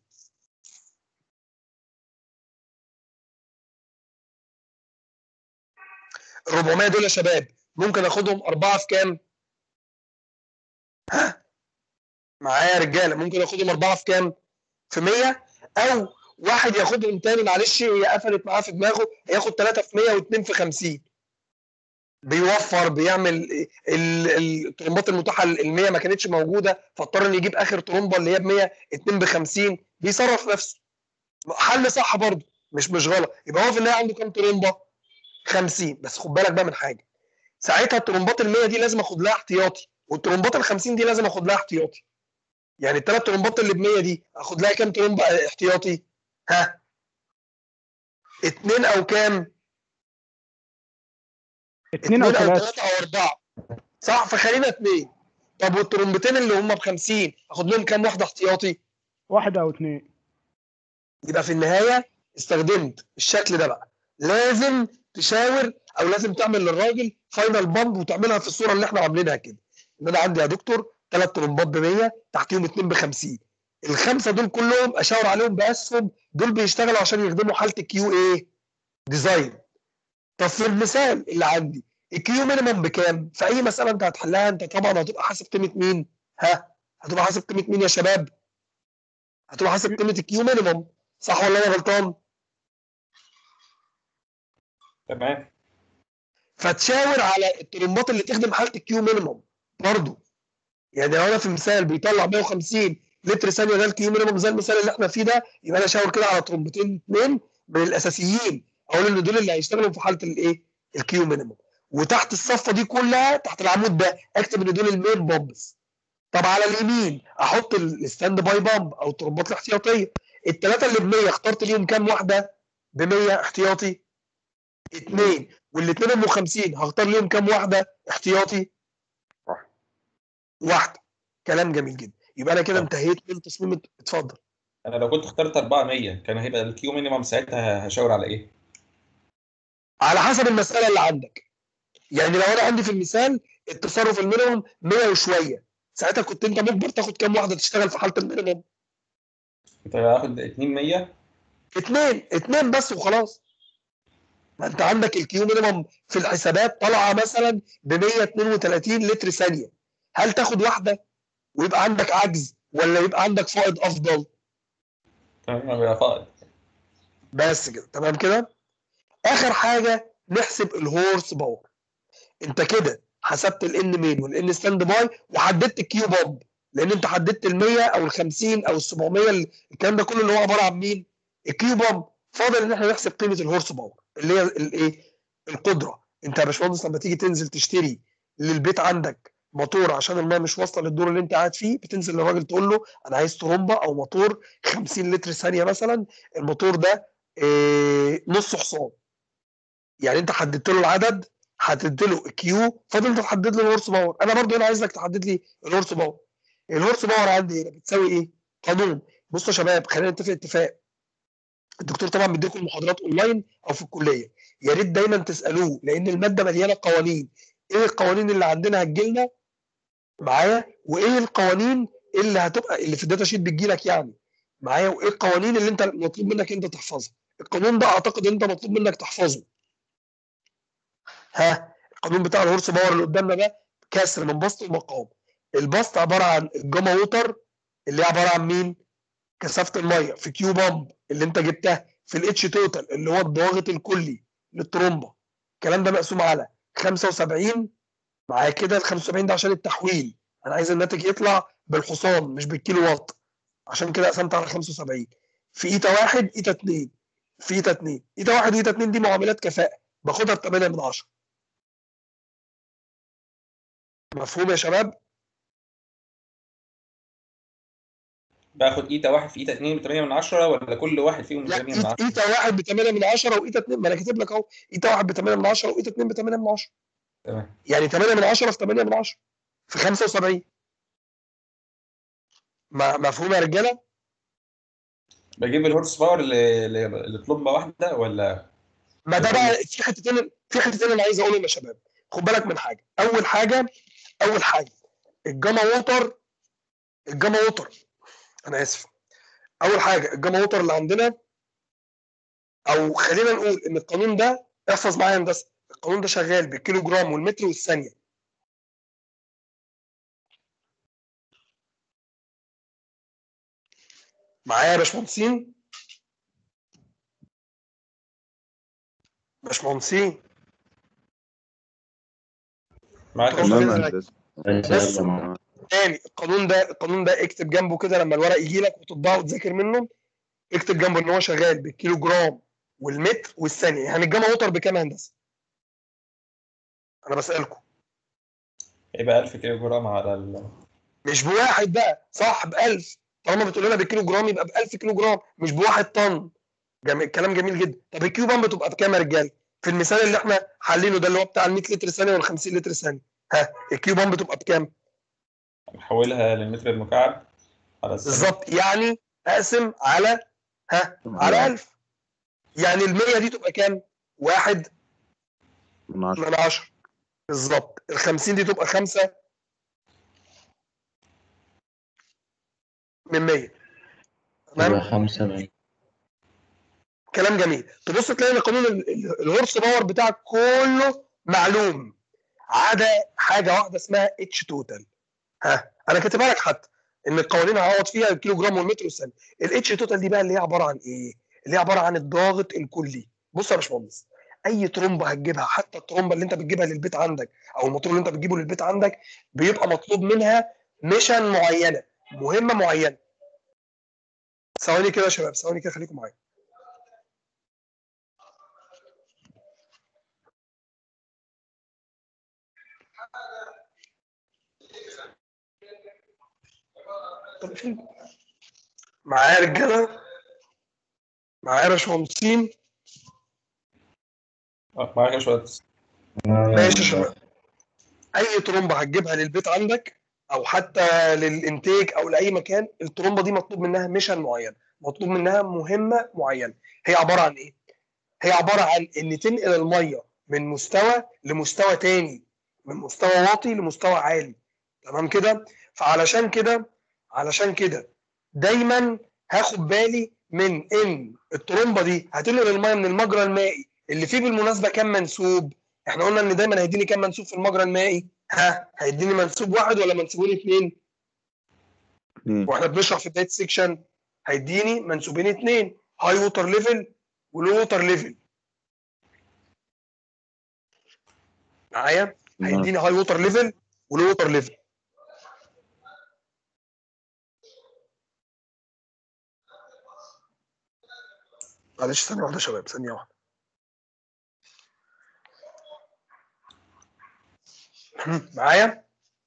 ال 400 دول يا شباب ممكن اخدهم اربعه في كام؟ ها معايا يا رجاله ممكن اخدهم اربعه في كام؟ في 100 او واحد ياخدهم تاني معلش هي قفلت معاه في دماغه ياخد 3 في 100 و2 في 50 بيوفر بيعمل ال- ال- الطرمبات المتاحه ال 100 ما كانتش موجوده فاضطر ان يجيب اخر طرمبه اللي هي ب 100 2 ب 50 بيصرف نفسه حل صح برضه مش مش غلط يبقى هو في النهايه عنده كام طرمبه؟ 50 بس خد بالك بقى من حاجه ساعتها الطرمبات ال 100 دي لازم اخد لها احتياطي والطرمبات ال 50 دي لازم اخد لها احتياطي يعني الثلاث ترومبات اللي ب 100 دي اخد لها كام ترومبه احتياطي ها اتنين او كام اتنين او ثلاثة ثلاثة او اربعة صح فخلينا اتنين طب والترومبتين اللي هم ب 50 اخد لهم كام واحدة احتياطي واحد او اتنين يبقى في النهاية استخدمت الشكل ده بقى لازم تشاور او لازم تعمل للراجل فاينل بامب وتعملها في الصورة اللي احنا عاملينها كده ان انا عندي يا دكتور ثلاث ترومبات ب 100 تحتيهم اتنين ب 50 الخمسة دول كلهم اشاور عليهم باسهم دول بيشتغلوا عشان يخدموا حالة الكيو ايه ديزاين طب في المثال اللي عندي الكيو مينيمم بكام؟ في اي مساله انت هتحلها انت طبعا هتبقى حاسب قيمه مين؟ ها؟ هتبقى حاسب قيمه مين يا شباب؟ هتبقى حاسب قيمه الكيو مينيمم صح ولا انا غلطان؟ تمام فتشاور على الترمبات اللي تخدم حاله الكيو مينيمم برضه يعني لو انا في مثال بيطلع 150 لتر ثانيه ده الكيو مينيمم زي المثال اللي احنا فيه ده يبقى انا اشاور كده على ترمبتين اثنين من الاساسيين اقول ان دول اللي هيشتغلوا في حاله الايه؟ الكيو مينيمم وتحت الصفه دي كلها تحت العمود ده اكتب ان دول المين بامبس طب على اليمين احط ال- الستاند باي بامب او الترمبات الاحتياطيه الثلاثه اللي ب 100 اخترت ليهم كام واحده ب 100 احتياطي اثنين والاثنين ام 50 هختار ليهم كام واحده احتياطي واحده كلام جميل جدا يبقى انا كده انتهيت من تصميم الت- اتفضل انا لو كنت اخترت 400 كان هيبقى الكيو مينيمم ساعتها هشاور على ايه؟ على حسب المساله اللي عندك يعني لو انا عندي في المثال التصرف المينيمم 100 وشويه ساعتها كنت انت مجبر تاخد كام واحده تشتغل في حاله المينيمم كنت هاخد 2 100 اثنين اثنين بس وخلاص ما انت عندك الكيو مينيمم في الحسابات طالعه مثلا ب 132 لتر ثانيه هل تاخد واحده ويبقى عندك عجز ولا يبقى عندك فائض افضل تمام يبقى فائض بس كده تمام كده اخر حاجه نحسب الهورس باور انت كده حسبت الان مين والان ستاند باي وحددت الكيو بامب لان انت حددت ال 100 او ال 50 او ال 700 ال- الكلام ده كله اللي هو عباره عن مين الكيو بامب فاضل ان احنا نحسب قيمه الهورس باور اللي هي الايه القدره انت يا باشمهندس لما تيجي تنزل تشتري للبيت عندك موتور عشان الماء مش واصله للدور اللي انت قاعد فيه بتنزل للراجل تقول له انا عايز ترومبه او موتور 50 لتر ثانيه مثلا الموتور ده إيه نص حصان يعني انت حددت له العدد حددت له الكيو فاضل انت تحدد له الهورس باور انا برضو انا عايزك تحدد لي الهورس باور الهورس باور عندي هنا بتساوي ايه قانون بصوا يا شباب خلينا نتفق اتفاق الدكتور طبعا بيديكم المحاضرات اونلاين او في الكليه يا ريت دايما تسالوه لان الماده مليانه قوانين ايه القوانين اللي عندنا هتجيلنا معايا وايه القوانين اللي هتبقى اللي في الداتا شيت بتجيلك يعني معايا وايه القوانين اللي انت مطلوب منك انت تحفظها القانون ده اعتقد ان انت مطلوب منك تحفظه ها القانون بتاع الهورس باور اللي قدامنا ده كسر من بسط ومقام البسط عباره عن الجاما ووتر اللي هي عباره عن مين كثافه الميه في كيو بامب اللي انت جبتها في الاتش توتال اللي هو الضغط الكلي للترومبه الكلام ده مقسوم على 75 معايا كده ال 75 ده عشان التحويل انا عايز الناتج يطلع بالحصان مش بالكيلو وات عشان كده قسمت على 75 في ايتا واحد ايتا اتنين في ايتا اتنين ايتا واحد وايتا اتنين دي معاملات كفاءه باخدها ب 8 من 10 مفهوم يا شباب؟ باخد ايتا واحد في ايتا 2 ب 8 من 10 ولا كل واحد فيهم ب لا 8 من 10 إيت- ايتا واحد ب 8 من 10 وايتا 2 ما انا كاتب لك اهو ايتا واحد ب 8 من 10 وايتا 2 ب 8 من 10 تمام يعني 8 من 10 في 8 من 10 في 75 ما مفهوم يا رجاله؟ بجيب الهورس باور اللي اللي- اللي طلمبه واحده ولا ما ده بقى في حتتين في حتتين انا عايز اقولهم يا شباب خد بالك من حاجه اول حاجه اول حاجه الجاما ووتر الجاما ووتر انا اسف اول حاجه الجاما ووتر اللي عندنا او خلينا نقول ان القانون ده احفظ معايا يا هندسه القانون ده شغال بالكيلو جرام والمتر والثانيه معايا يا باشمهندسين باشمهندسين معاك يا تمام باشمهندس. يا هندسة بس تمام. تاني القانون ده القانون ده اكتب جنبه كده لما الورق يجي لك وتطبعه وتذاكر منه اكتب جنبه ان هو شغال بالكيلو جرام والمتر والثانيه يعني الجاما ووتر بكام يا هندسه؟ انا بسالكم يبقى 1000 كيلو جرام على ال مش بواحد بقى صح ب 1000 طالما بتقول لنا بالكيلو جرام يبقى ب 1000 كيلو جرام مش بواحد طن جميل كلام جميل جدا طب الكيو بامب بتبقى بكام يا رجاله في المثال اللي احنا حالينه ده اللي هو بتاع ال 100 لتر ثانيه وال 50 لتر ثانيه ها الكيو بامب بتبقى بكام نحولها للمتر المكعب على الثانية بالظبط يعني اقسم على ها على 1000 يعني ال 100 دي تبقى كام واحد من عشرة من 10 بالظبط ال 50 دي تبقى 5 من 100 تمام يبقى خمسة من كلام جميل تبص تلاقي ان قانون ال- ال- الهورس باور بتاعك كله معلوم عدا حاجه واحده اسمها اتش توتال ها انا كاتبها لك حتى ان القوانين هعوض فيها الكيلو جرام والمتر والثانيه الاتش توتال دي بقى اللي هي عباره عن ايه اللي هي عباره عن الضاغط الكلي بص يا باشمهندس اي ترومبه هتجيبها حتى الترومبه اللي انت بتجيبها للبيت عندك او الموتور اللي انت بتجيبه للبيت عندك بيبقى مطلوب منها ميشن معينه مهمه معينه ثواني كده يا شباب ثواني كده خليكم معايا طب فين؟ معايا يا رجاله معايا يا باشمهندسين آه، معاك يا باشمهندس ماشي يا شباب اي ترومبه هتجيبها للبيت عندك او حتى للانتاج او لاي مكان الترومبه دي مطلوب منها ميشن معين مطلوب منها مهمه معينه هي عباره عن ايه هي عباره عن ان تنقل الميه من مستوى لمستوى تاني من مستوى واطي لمستوى عالي تمام كده فعلشان كده علشان كده دايما هاخد بالي من ان الترومبه دي هتنقل الميه من المجرى المائي اللي فيه بالمناسبه كام منسوب احنا قلنا ان دايما هيديني كام منسوب في المجرى المائي ها هيديني منسوب واحد ولا منسوبين اثنين اتنين واحنا بنشرح في بدايه السكشن هيديني منسوبين اثنين هاي ووتر ليفل ولو ووتر ليفل معايا هيديني هاي ووتر ليفل ولو ووتر ليفل معلش ثانيه واحده يا شباب ثانيه واحده معايا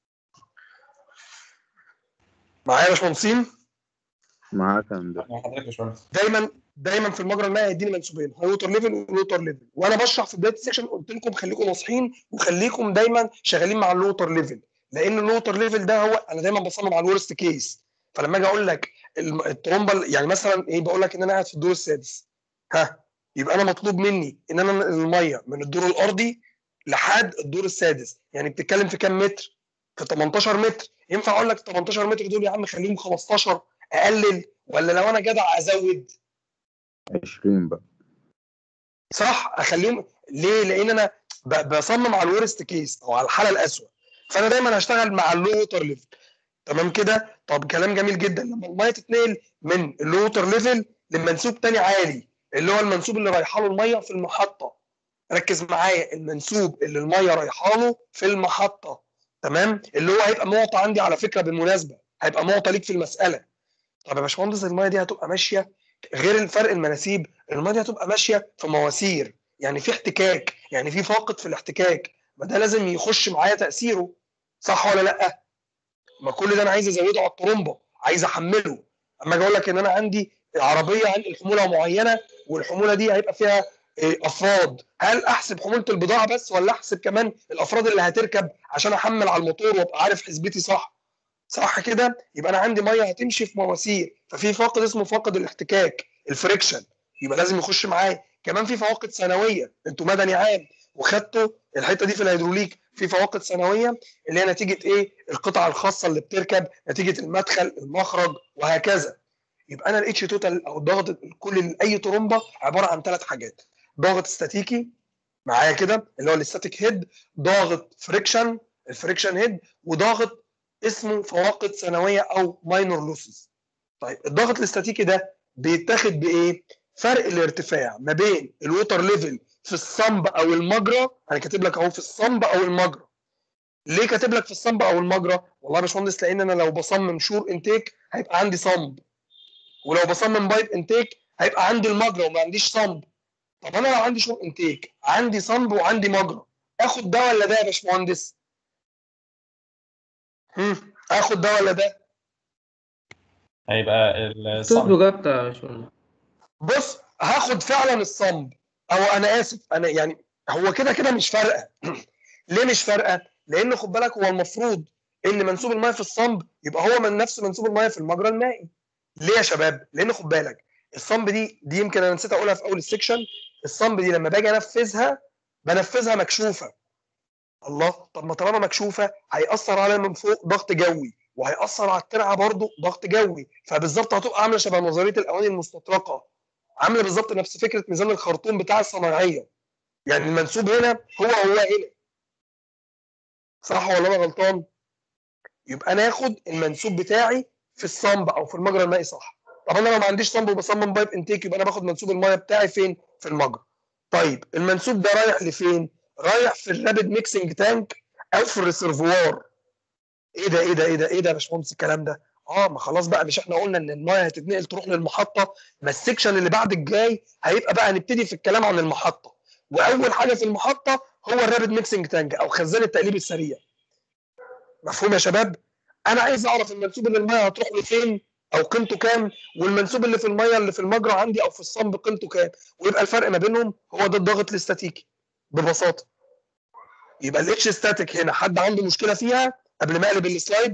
معايا يا باشمهندسين معاك يا هندسة مع حضرتك يا باشمهندس دايما دايما في المجرى المائي هيديني منسوبين هاي ووتر ليفل ولوتر ليفل وانا بشرح في بدايه السكشن قلت لكم خليكم ناصحين وخليكم دايما شغالين مع اللوتر ليفل لان اللوتر ليفل ده هو انا دايما بصمم على الورست كيس فلما اجي اقول لك الم- الترومبه يعني مثلا ايه بقول لك ان انا قاعد في الدور السادس ها يبقى انا مطلوب مني ان انا انقل الميه من الدور الارضي لحد الدور السادس يعني بتتكلم في كام متر في 18 متر ينفع اقول لك 18 متر دول يا عم خليهم 15 اقلل ولا لو انا جدع ازود عشرين بقى صح اخليهم ليه لان انا ب- بصمم على الورست كيس او على الحاله الاسوء فانا دايما هشتغل مع اللو ووتر ليفل تمام كده طب كلام جميل جدا لما الميه تتنقل من اللو ووتر ليفل لمنسوب تاني عالي اللي هو المنسوب اللي رايحه له الميه في المحطه ركز معايا المنسوب اللي الميه رايحه له في المحطه تمام اللي هو هيبقى معطى عندي على فكره بالمناسبه هيبقى معطى ليك في المساله طب يا باشمهندس الميه دي هتبقى ماشيه غير الفرق المناسيب الميه دي هتبقى ماشيه في مواسير يعني في احتكاك يعني في فاقد في الاحتكاك ما ده لازم يخش معايا تاثيره صح ولا لا ما كل ده انا عايز ازوده على الطرمبه عايز احمله اما اجي اقول لك ان انا عندي عربيه هنقل حموله معينه والحموله دي هيبقى فيها إيه، افراد هل احسب حموله البضاعه بس ولا احسب كمان الافراد اللي هتركب عشان احمل على الموتور وابقى عارف حسبتي صح صح كده يبقى انا عندي ميه هتمشي في مواسير ففي فاقد اسمه فاقد الاحتكاك الفريكشن يبقى لازم يخش معايا كمان في فواقد ثانويه انتوا مدني عام وخدتوا الحته دي في الهيدروليك في فواقد ثانويه اللي هي نتيجه ايه القطع الخاصه اللي بتركب نتيجه المدخل المخرج وهكذا يبقى انا الاتش توتال او الضغط الكلي لاي ترومبه عباره عن ثلاث حاجات ضغط استاتيكي معايا كده اللي هو الاستاتيك هيد ضاغط فريكشن الفريكشن هيد وضاغط اسمه فواقد ثانويه او ماينور لوسز طيب الضغط الاستاتيكي ده بيتاخد بايه فرق الارتفاع ما بين الووتر ليفل في الصنب او المجرى انا كاتب لك اهو في الصنب او المجرى ليه كاتب لك في الصنب او المجرى والله يا باشمهندس لان انا لو بصمم شور انتيك هيبقى عندي صنب ولو بصمم بايب انتيك هيبقى عندي المجرى وما عنديش صنب طب انا لو عندي شور انتيك عندي صنب وعندي مجرى اخد ده ولا ده يا باشمهندس هم اخد ده ولا ده هيبقى صوت الصمت بجد يا باشمهندس بص هاخد فعلا الصمب او انا اسف انا يعني هو كده كده مش فارقه ليه مش فارقه لان خد بالك هو المفروض ان منسوب الميه في الصمب يبقى هو من نفس منسوب الميه في المجرى المائي ليه يا شباب لان خد بالك الصمب دي دي يمكن انا نسيت اقولها في اول السكشن الصمب دي لما باجي انفذها بنفذها مكشوفه الله طب ما طالما مكشوفه هيأثر على من فوق ضغط جوي وهيأثر على الترعه برضه ضغط جوي فبالظبط هتبقى عامله شبه نظريه الاواني المستطرقه عامله بالظبط نفس فكره ميزان الخرطوم بتاع الصناعيه يعني المنسوب هنا هو هو هنا صح ولا انا غلطان؟ يبقى انا اخد المنسوب بتاعي في الصمب او في المجرى المائي صح طب انا لو ما عنديش صمب وبصمم بايب انتيك يبقى انا باخد منسوب الميه بتاعي فين؟ في المجرى طيب المنسوب ده رايح لفين؟ رايح في الرابد ميكسنج تانك او في الريسرفوار ايه ده ايه ده ايه ده ايه ده يا باشمهندس الكلام ده؟ اه ما خلاص بقى مش احنا قلنا ان الميه هتتنقل تروح للمحطه ما السكشن اللي بعد الجاي هيبقى بقى نبتدي في الكلام عن المحطه واول حاجه في المحطه هو الرابد ميكسنج تانك او خزان التقليب السريع مفهوم يا شباب انا عايز اعرف المنسوب اللي الميه هتروح له فين او قيمته كام والمنسوب اللي في الميه اللي في المجرى عندي او في الصمب قيمته كام ويبقى الفرق ما بينهم هو ده الضغط الاستاتيكي ببساطه يبقى الاتش ستاتيك هنا حد عنده مشكله فيها قبل ما اقلب السلايد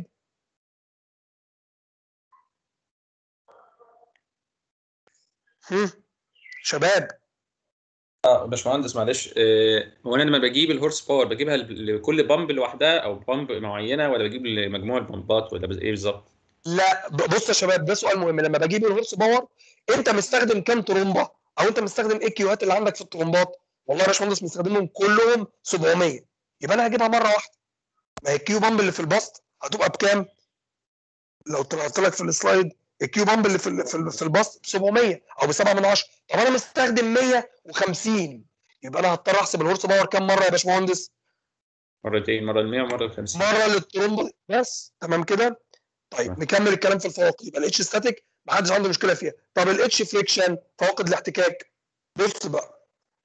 هم. شباب اه باشمهندس معلش آه، هو انا لما بجيب الهورس باور بجيبها ل- لكل بامب لوحدها او بامب معينه ولا بجيب لمجموع البامبات ولا بز- ايه بالظبط؟ لا ب- بص يا شباب ده سؤال مهم لما بجيب الهورس باور انت مستخدم كام ترومبه او انت مستخدم ايه الكيوهات اللي عندك في الترومبات والله يا باشمهندس مستخدمهم كلهم 700 يبقى انا هجيبها مره واحده ما هي الكيو بامب اللي في البسط هتبقى بكام لو طلعت لك في السلايد الكيو بامب اللي في ال- في, ال- في البسط ب 700 او ب 7 من 10 طب انا مستخدم 150 يبقى انا هضطر احسب الهورس باور كام مره يا باشمهندس مرتين مره ال 100 ومره ال 50 مره للترومبه بس تمام كده طيب نكمل الكلام في الفواقد يبقى الاتش ستاتيك ما حدش عنده مشكله فيها طب الاتش فريكشن فواقد الاحتكاك بص بقى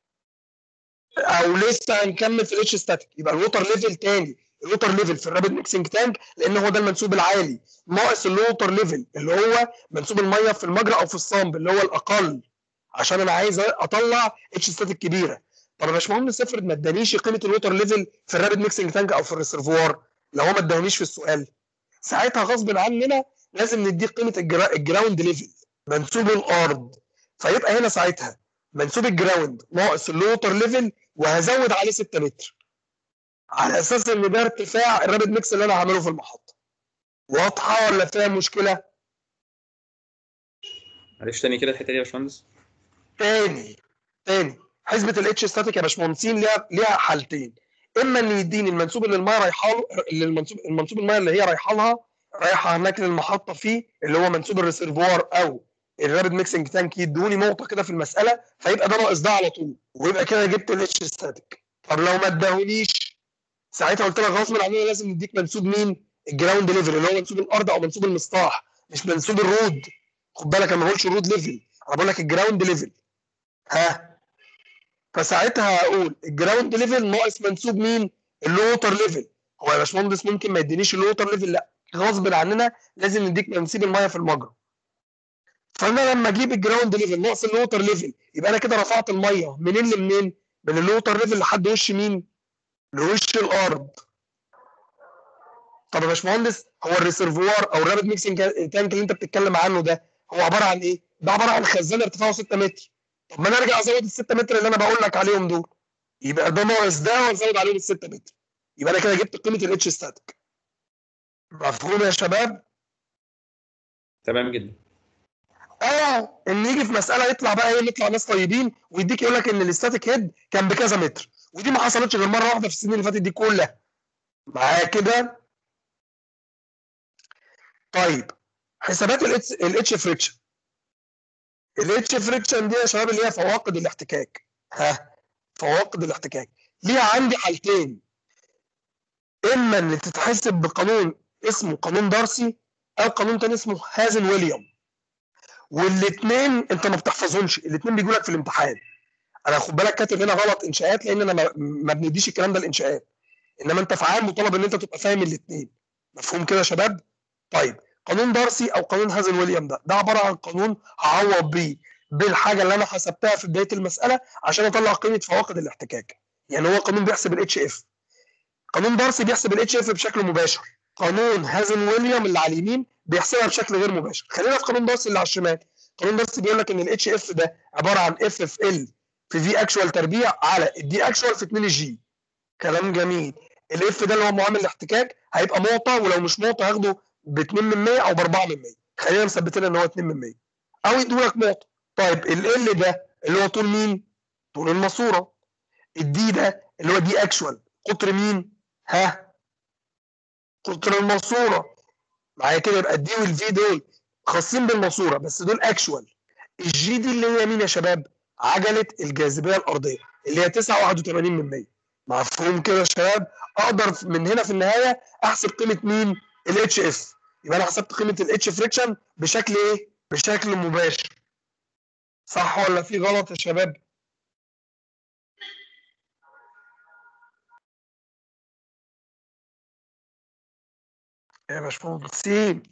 او لسه هنكمل في الاتش ستاتيك يبقى الوتر ليفل تاني الوتر ليفل في الرابد ميكسنج تانك لان هو ده المنسوب العالي ناقص الوتر ليفل اللي هو منسوب الميه في المجرى او في الصامب اللي هو الاقل عشان انا عايز اطلع اتش ستاتيك كبيره طب يا باشمهندس افرض ما ادانيش قيمه الوتر ليفل في الرابد ميكسنج تانك او في الريسرفوار لو هو ما ادانيش في السؤال ساعتها غصب عننا لازم نديك قيمه الجرا... الجراوند ليفل منسوب الارض فيبقى هنا ساعتها منسوب الجراوند ناقص اللوتر ليفل وهزود عليه 6 متر على اساس ان ده ارتفاع الرابد ميكس اللي انا هعمله في المحطه واضحه ولا فيها مشكله معلش تاني كده الحته دي يا باشمهندس تاني تاني حسبه الاتش ستاتيك يا باشمهندسين ليها ليها حالتين اما ان يديني المنسوب اللي الميه رايحه له اللي المنسوب المنسوب الميه اللي هي رايحه لها رايحه هناك للمحطه فيه اللي هو منسوب الريسرفوار او الرابد ميكسنج تانك يدوني نقطه كده في المساله فيبقى ده ناقص ده على طول ويبقى كده جبت الاتش ستاتيك طب لو ما اداهونيش ساعتها قلت لك غصب عننا لازم نديك منسوب مين؟ الجراوند ليفل اللي هو منسوب الارض او منسوب المسطح مش منسوب الرود خد بالك انا ما بقولش الرود ليفل انا بقول لك الجراوند ليفل ها فساعتها هقول الجراوند ليفل ناقص منسوب مين؟ اللوتر ليفل هو يا باشمهندس ممكن ما يدينيش اللوتر ليفل لا غصب عننا لازم نديك منسوب الميه في المجرى فانا لما اجيب الجراوند ليفل ناقص اللوتر ليفل يبقى انا كده رفعت الميه منين لمنين؟ من اللوتر ليفل لحد وش مين؟ لوش الارض طب يا باشمهندس هو الريسرفوار او الرابد ميكسنج تانك اللي انت بتتكلم عنه ده هو عباره عن ايه؟ ده عباره عن خزان ارتفاعه 6 متر طب ما انا ارجع ازود ال 6 متر اللي انا بقول لك عليهم دول يبقى ده ناقص ده وازود عليهم ال 6 متر يبقى انا كده جبت قيمه الاتش ستاتيك مفهوم يا شباب؟ تمام جدا اه ان يجي في مساله يطلع بقى ايه نطلع ناس طيبين ويديك يقول لك ان الاستاتيك هيد كان بكذا متر ودي ما حصلتش غير مره واحده في السنين اللي فاتت دي كلها معايا كده طيب حسابات الاتش فريكشن الاتش فريكشن دي يا شباب اللي هي فواقد الاحتكاك ها فواقد الاحتكاك ليها عندي حالتين اما ان تتحسب بقانون اسمه قانون دارسي او قانون تاني اسمه هازن ويليام والاثنين انت ما بتحفظهمش الاثنين بيجوا لك في الامتحان انا خد بالك كاتب هنا غلط انشاءات لان انا ما, ما بنديش الكلام ده الانشاءات انما انت في عام مطالب ان انت تبقى فاهم الاثنين مفهوم كده يا شباب طيب قانون دارسي او قانون هازل ويليام ده ده عباره عن قانون هعوض بيه بالحاجه اللي انا حسبتها في بدايه المساله عشان اطلع قيمه فواقد الاحتكاك يعني هو قانون بيحسب الاتش اف قانون دارسي بيحسب الاتش اف بشكل مباشر قانون هازل ويليام اللي على اليمين بيحسبها بشكل غير مباشر خلينا في قانون دارسي اللي على الشمال قانون دارسي بيقول لك ان الاتش اف ده عباره عن اف في ال في في اكشوال تربيع على الدي اكشوال في 2 الجي كلام جميل الاف ده اللي هو معامل الاحتكاك هيبقى معطى ولو مش معطى هاخده ب 2 من 100 او ب 4 من 100 خلينا مثبتين ان هو 2 من 100 او يدوا لك معطى طيب ال ده اللي هو طول مين؟ طول الماسوره الدي ده اللي هو دي اكشوال قطر مين؟ ها؟ قطر الماسوره معايا كده يبقى الدي والفي دول خاصين بالماسوره بس دول اكشوال الجي دي اللي هي مين يا شباب؟ عجله الجاذبيه الارضيه اللي هي 9.81 من 100 مفهوم كده يا شباب؟ اقدر من هنا في النهايه احسب قيمه مين؟ الاتش اف يبقى انا حسبت قيمه الاتش فريكشن بشكل ايه؟ بشكل مباشر صح ولا في غلط يا شباب؟ يا باشمهندسين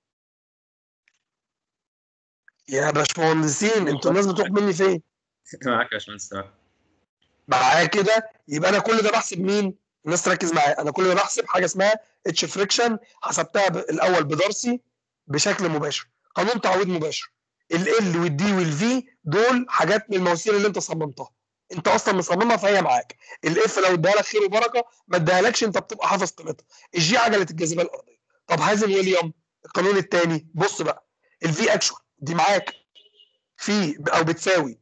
يا باشمهندسين انتوا الناس بتروح مني فين؟ معاك يا باشمهندس تمام معايا كده يبقى انا كل ده بحسب مين؟ الناس تركز معايا انا كل ده بحسب حاجه اسمها اتش فريكشن حسبتها ب- الاول بدارسي بشكل مباشر قانون تعويض مباشر ال والدي والفي دول حاجات من المواسير اللي انت صممتها انت اصلا مصممها فهي معاك الاف لو اداها لك خير وبركه ما اداهالكش انت بتبقى حافظ قيمتها الجي عجله الجاذبيه الارضيه طب هازل ويليام القانون الثاني بص بقى الفي اكشوال دي معاك في او بتساوي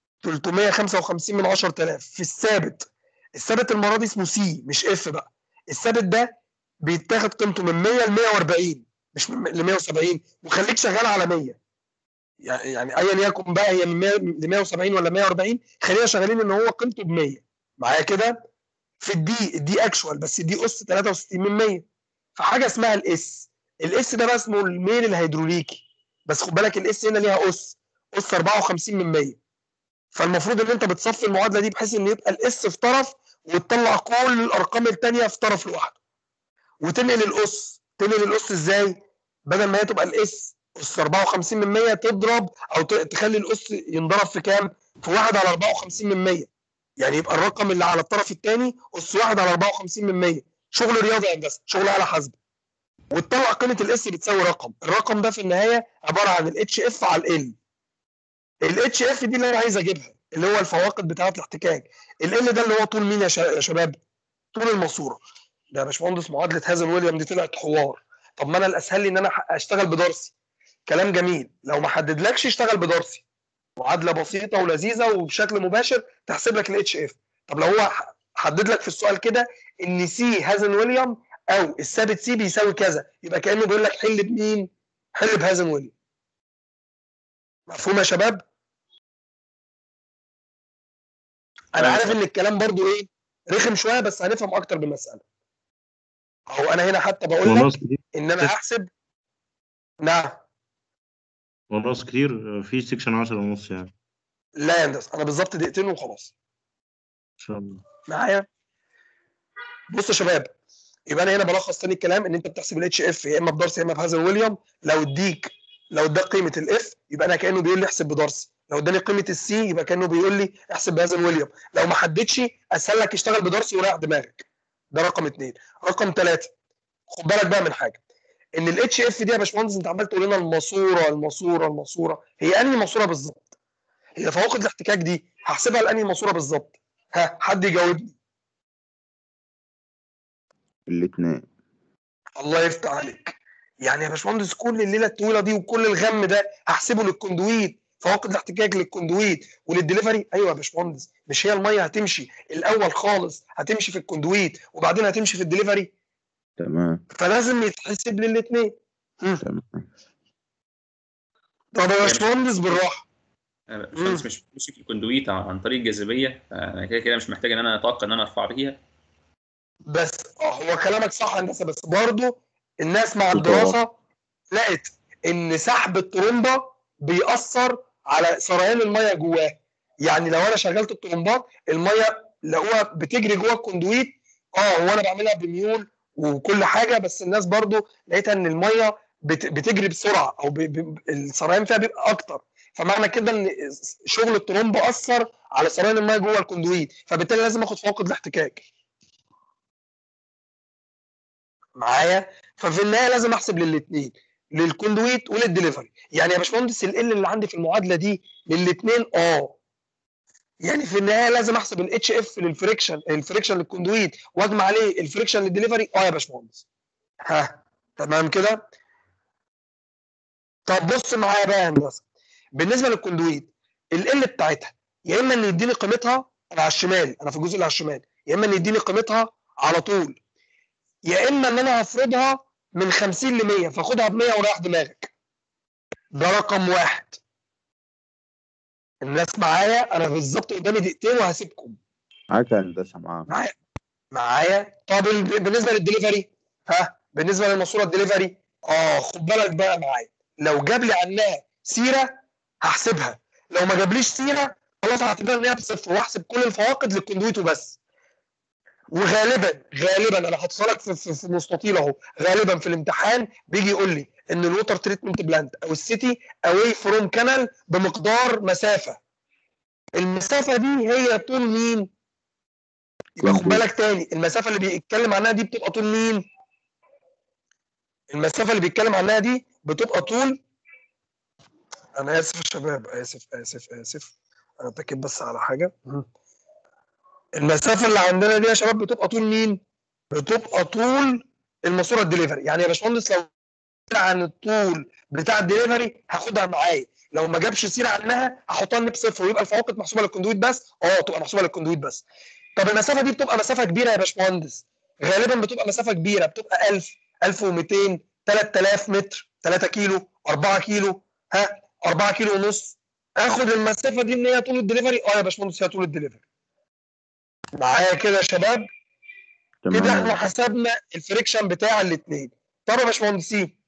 355 من 10000 في الثابت الثابت المره دي اسمه سي مش اف بقى الثابت ده بيتاخد قيمته من 100 ل 140 مش من ل 170 وخليك شغال على 100 يعني يعني ايا يكن بقى هي من 100 ل 170 ولا 140 خلينا شغالين ان هو قيمته ب 100 معايا كده في الدي الدي اكشوال بس الدي اس 63 من 100 فحاجه اسمها الاس الاس ده بقى اسمه الميل الهيدروليكي بس خد بالك الاس هنا ليها اس اس 54 من 100 فالمفروض ان انت بتصفي المعادله دي بحيث ان يبقى الاس في طرف وتطلع كل الارقام الثانيه في طرف لوحده وتنقل الاس تنقل الاس ازاي بدل ما هي تبقى الاس اس 54 من 100 تضرب او ت- تخلي الاس ينضرب في كام في 1 على 54 من 100 يعني يبقى الرقم اللي على الطرف الثاني اس 1 على 54 من 100 شغل رياضي يا هندسه شغل آلة حاسبه وتطلع قيمه الاس بتساوي رقم الرقم ده في النهايه عباره عن الاتش اف على ال الاتش اف دي اللي انا عايز اجيبها اللي هو الفواقد بتاعه الاحتكاك ال ده اللي هو طول مين يا شا- يا شباب طول الماسوره ده يا باشمهندس معادله هازل ويليام دي طلعت حوار طب ما انا الاسهل لي ان انا ح- اشتغل بدارسي كلام جميل لو ما حددلكش اشتغل بدارسي معادله بسيطه ولذيذه وبشكل مباشر تحسب لك الاتش اف طب لو هو ح- حدد لك في السؤال كده ان سي هازن ويليام او الثابت سي بيساوي كذا يبقى كانه بيقول لك حل بمين؟ حل بهازن ويليام مفهوم يا شباب؟ انا أيوة. عارف ان الكلام برضو ايه رخم شويه بس هنفهم اكتر بالمساله اهو انا هنا حتى بقول وناس لك كتير ان انا هحسب نعم وناس كتير في سيكشن 10 ونص يعني ان لا يا هندسه انا بالظبط دقيقتين وخلاص شاء الله معايا بص يا شباب يبقى انا هنا بلخص تاني الكلام ان انت بتحسب الاتش اف يا اما بدارسي يا اما بهازل ويليام لو اديك لو اداك قيمه الاف يبقى انا كانه بيقول لي احسب بدارسي لو اداني قيمه السي يبقى كانه بيقول لي احسب بهازل ويليام لو ما حددش اسهل لك اشتغل بدارسي وريح دماغك ده رقم اثنين رقم ثلاثه خد بالك بقى من حاجه ان الاتش اف دي يا باشمهندس انت عمال تقول لنا الماسوره الماسوره الماسوره هي انهي ماسوره بالظبط؟ هي فواقد الاحتكاك دي هحسبها لانهي ماسوره بالظبط؟ ها حد يجاوبني الاثنين الله يفتح عليك يعني يا باشمهندس كل الليله الطويله دي وكل الغم ده هحسبه للكوندويت فواقد الاحتكاك للكوندويت وللدليفري ايوه يا باشمهندس مش هي الميه هتمشي الاول خالص هتمشي في الكوندويت وبعدين هتمشي في الدليفري تمام فلازم يتحسب للاثنين تمام طب يا باشمهندس بالراحه أنا باشمهندس مش ماشي في الكوندويت عن عن طريق الجاذبيه انا كده كده مش محتاج ان انا اتوقع ان انا ارفع بيها بس اه هو كلامك صح يا هندسه بس برضه الناس مع الدراسه لقت ان سحب الطرمبه بيأثر على سريان الميه جواه يعني لو انا شغلت الطرمبات الميه لقوها بتجري جوه الكوندويت اه هو انا بعملها بميول وكل حاجه بس الناس برضو لقيتها ان الميه بت- بتجري بسرعه او ب- ب- السريان فيها بيبقى اكتر فمعنى كده ان شغل الترومب اثر على سريان الميه جوه الكوندويت فبالتالي لازم اخد فواقد الاحتكاك معايا ففي النهايه لازم احسب للاثنين للكوندويت وللدليفري يعني يا باشمهندس ال اللي عندي في المعادله دي للاثنين اه يعني في النهايه لازم احسب الاتش اف للفريكشن الفريكشن للكوندويت واجمع عليه الفريكشن للدليفري اه يا باشمهندس ها تمام كده طب بص معايا بقى يا هندسه بالنسبه للكوندويت ال ال بتاعتها يا اما ان يديني قيمتها انا على الشمال انا في الجزء اللي على الشمال يا اما ان يديني قيمتها على طول يا اما ان انا هفرضها من 50 ل 100 فاخدها ب 100 وريح دماغك ده رقم واحد الناس معايا انا بالظبط قدامي دقيقتين وهسيبكم معاك يا هندسه معاك معايا معايا طب ال- بالنسبه للدليفري ها بالنسبه للماسوره الدليفري اه خد بالك بقى معايا لو جاب لي عنها سيره هحسبها لو ما جابليش سيره خلاص هعتبرها ان هي بصفر واحسب كل الفواقد للكوندويت وبس وغالبا غالبا انا حاططها لك في, في, في مستطيل اهو غالبا في الامتحان بيجي يقول لي ان الووتر تريتمنت بلانت او السيتي اواي فروم كانال بمقدار مسافه المسافه دي هي طول مين؟ يبقى خد بالك تاني المسافه اللي بيتكلم عنها دي بتبقى طول مين؟ المسافه اللي بيتكلم عنها دي بتبقى طول انا اسف يا شباب اسف اسف اسف انا اتاكد بس على حاجه مم. المسافه اللي عندنا دي يا شباب بتبقى طول مين؟ بتبقى طول الماسوره الدليفري يعني يا باشمهندس لو عن الطول بتاع الدليفري هاخدها معايا لو ما جابش سيره عنها هحطها لي بصفر ويبقى الفواقد محسوبه للكوندويت بس اه تبقى محسوبه للكوندويت بس طب المسافه دي بتبقى مسافه كبيره يا باشمهندس غالبا بتبقى مسافه كبيره بتبقى 1000 1200 3000 متر 3 كيلو 4 كيلو ها 4 كيلو ونص اخد المسافه دي ان هي طول الدليفري اه يا باشمهندس هي طول الدليفري معايا كده يا شباب كده تمام احنا حسبنا الفريكشن بتاع الاثنين طب يا باشمهندسين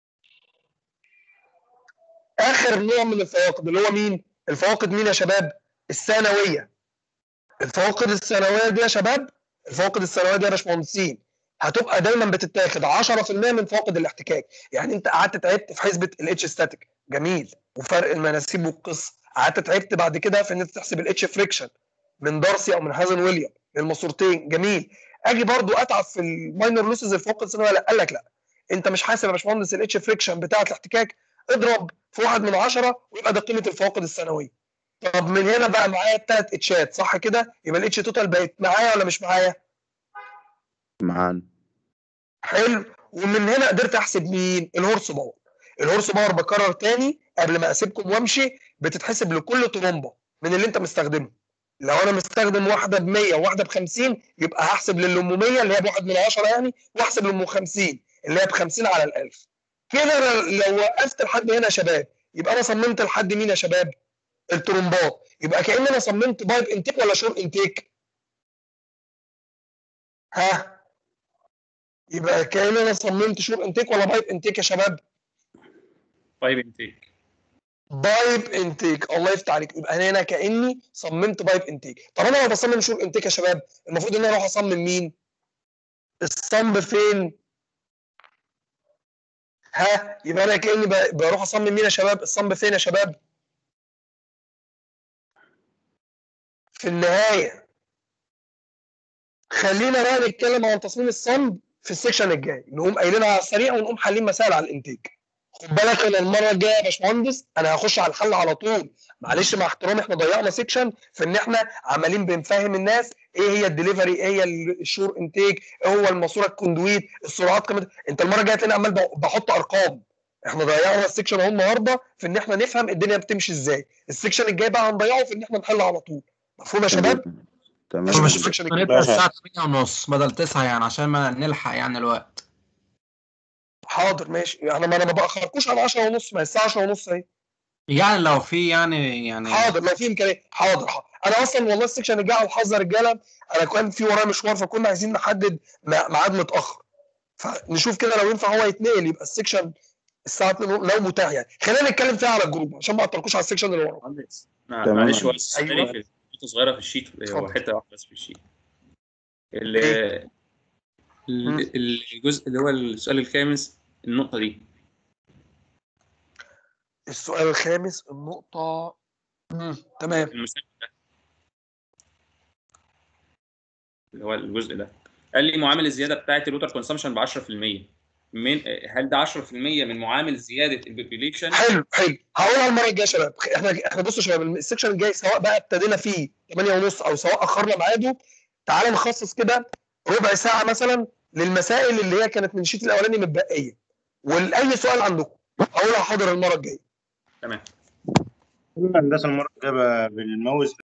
اخر نوع من الفواقد اللي هو مين الفواقد مين يا شباب الثانويه الفواقد الثانويه دي يا شباب الفواقد الثانويه دي يا باشمهندسين هتبقى دايما بتتاخد 10% من فواقد الاحتكاك يعني انت قعدت تعبت في حسبه الاتش ستاتيك جميل وفرق المناسيب والقصه قعدت تعبت بعد كده في ان انت تحسب الاتش فريكشن من دارسي او من هازن ويليام للماسورتين جميل اجي برضو اتعب في الماينر لوسز الفواقد الثانويه لا قال لك لا انت مش حاسب يا باشمهندس الاتش فريكشن بتاعه الاحتكاك اضرب في واحد من عشرة ويبقى ده قيمه الفواقد الثانويه طب من هنا بقى معايا الثلاث اتشات صح كده يبقى الاتش توتال بقت معايا ولا مش معايا معانا حلو ومن هنا قدرت احسب مين الهورس باور الهورس باور بكرر تاني قبل ما اسيبكم وامشي بتتحسب لكل طرمبه من اللي انت مستخدمه لو انا مستخدم واحده ب 100 وواحده ب 50 يبقى هحسب للي ام 100 اللي هي بواحد من 10 يعني واحسب للام 50 اللي هي ب 50 على ال 1000 كده لو- لو وقفت لحد هنا يا شباب يبقى انا صممت لحد مين يا شباب الترومبات يبقى كأن انا صممت بايب انتيك ولا شور انتيك ها يبقى كأن انا صممت شور انتيك ولا بايب انتيك يا شباب بايب انتيك بايب انتيك الله يفتح عليك يبقى انا هنا كاني صممت بايب انتيك طب انا لو بصمم شور انتيك يا شباب المفروض ان انا اروح اصمم مين الصمب فين ها يبقى انا كاني ب- بروح اصمم مين يا شباب الصمب فين يا شباب في النهايه خلينا بقى نتكلم عن تصميم الصمب في السكشن الجاي نقوم قايلينها على السريع ونقوم حالين مسائل على الانتيك خد بالك انا المره الجايه يا باشمهندس انا هخش على الحل على طول معلش مع احترامي احنا ضيعنا سيكشن في ان احنا عمالين بنفهم الناس ايه هي الدليفري ايه هي الشور انتيك ايه هو الماسوره الكوندويت السرعات كمان انت المره الجايه هتلاقيني عمال ب- بحط ارقام احنا ضيعنا السيكشن اهو النهارده في ان احنا نفهم الدنيا بتمشي ازاي السيكشن الجاي بقى هنضيعه في ان احنا نحل على طول مفهوم يا شباب تمام ماشي مش السيكشن الجاي هنبدأ الساعة 8 ونص بدل 9 يعني عشان ما نلحق يعني الوقت حاضر ماشي يعني ما انا ما باخركوش عن 10 ونص ما هي الساعه 10 ونص اهي يعني لو في يعني يعني حاضر لو في امكانيه حاضر حاضر انا اصلا والله السكشن الجاي على الحظ يا رجاله انا كان في ورايا مشوار فكنا عايزين نحدد مع- ميعاد متاخر فنشوف كده لو ينفع هو يتنقل يبقى السكشن الساعه 2 لو متاح يعني خلينا نتكلم فيها على الجروب عشان ما اعطلكوش على السكشن اللي وراه مع- تمام. معلش هو السؤال أيوة. في نقطة صغيرة في الشيت هو اتفضل. حتة واحدة بس في الشيت ال- ال- الجزء اللي هو السؤال الخامس النقطة دي السؤال الخامس النقطة مم. تمام المسمى ده اللي هو الجزء ده قال لي معامل الزيادة بتاعت الوتر كونسامشن ب 10% من هل ده 10% من معامل زيادة البوبيليشن حلو حلو هقولها المره الجايه يا شباب احنا احنا بصوا يا شباب السكشن الجاي سواء بقى ابتدينا فيه 8 ونص او سواء اخرنا ميعاده تعالى نخصص كده ربع ساعه مثلا للمسائل اللي هي كانت من الشيت الاولاني متبقيه ولاي سؤال عندكم هقولها حاضر المره الجايه تمام هندسه المره الجايه بالماوس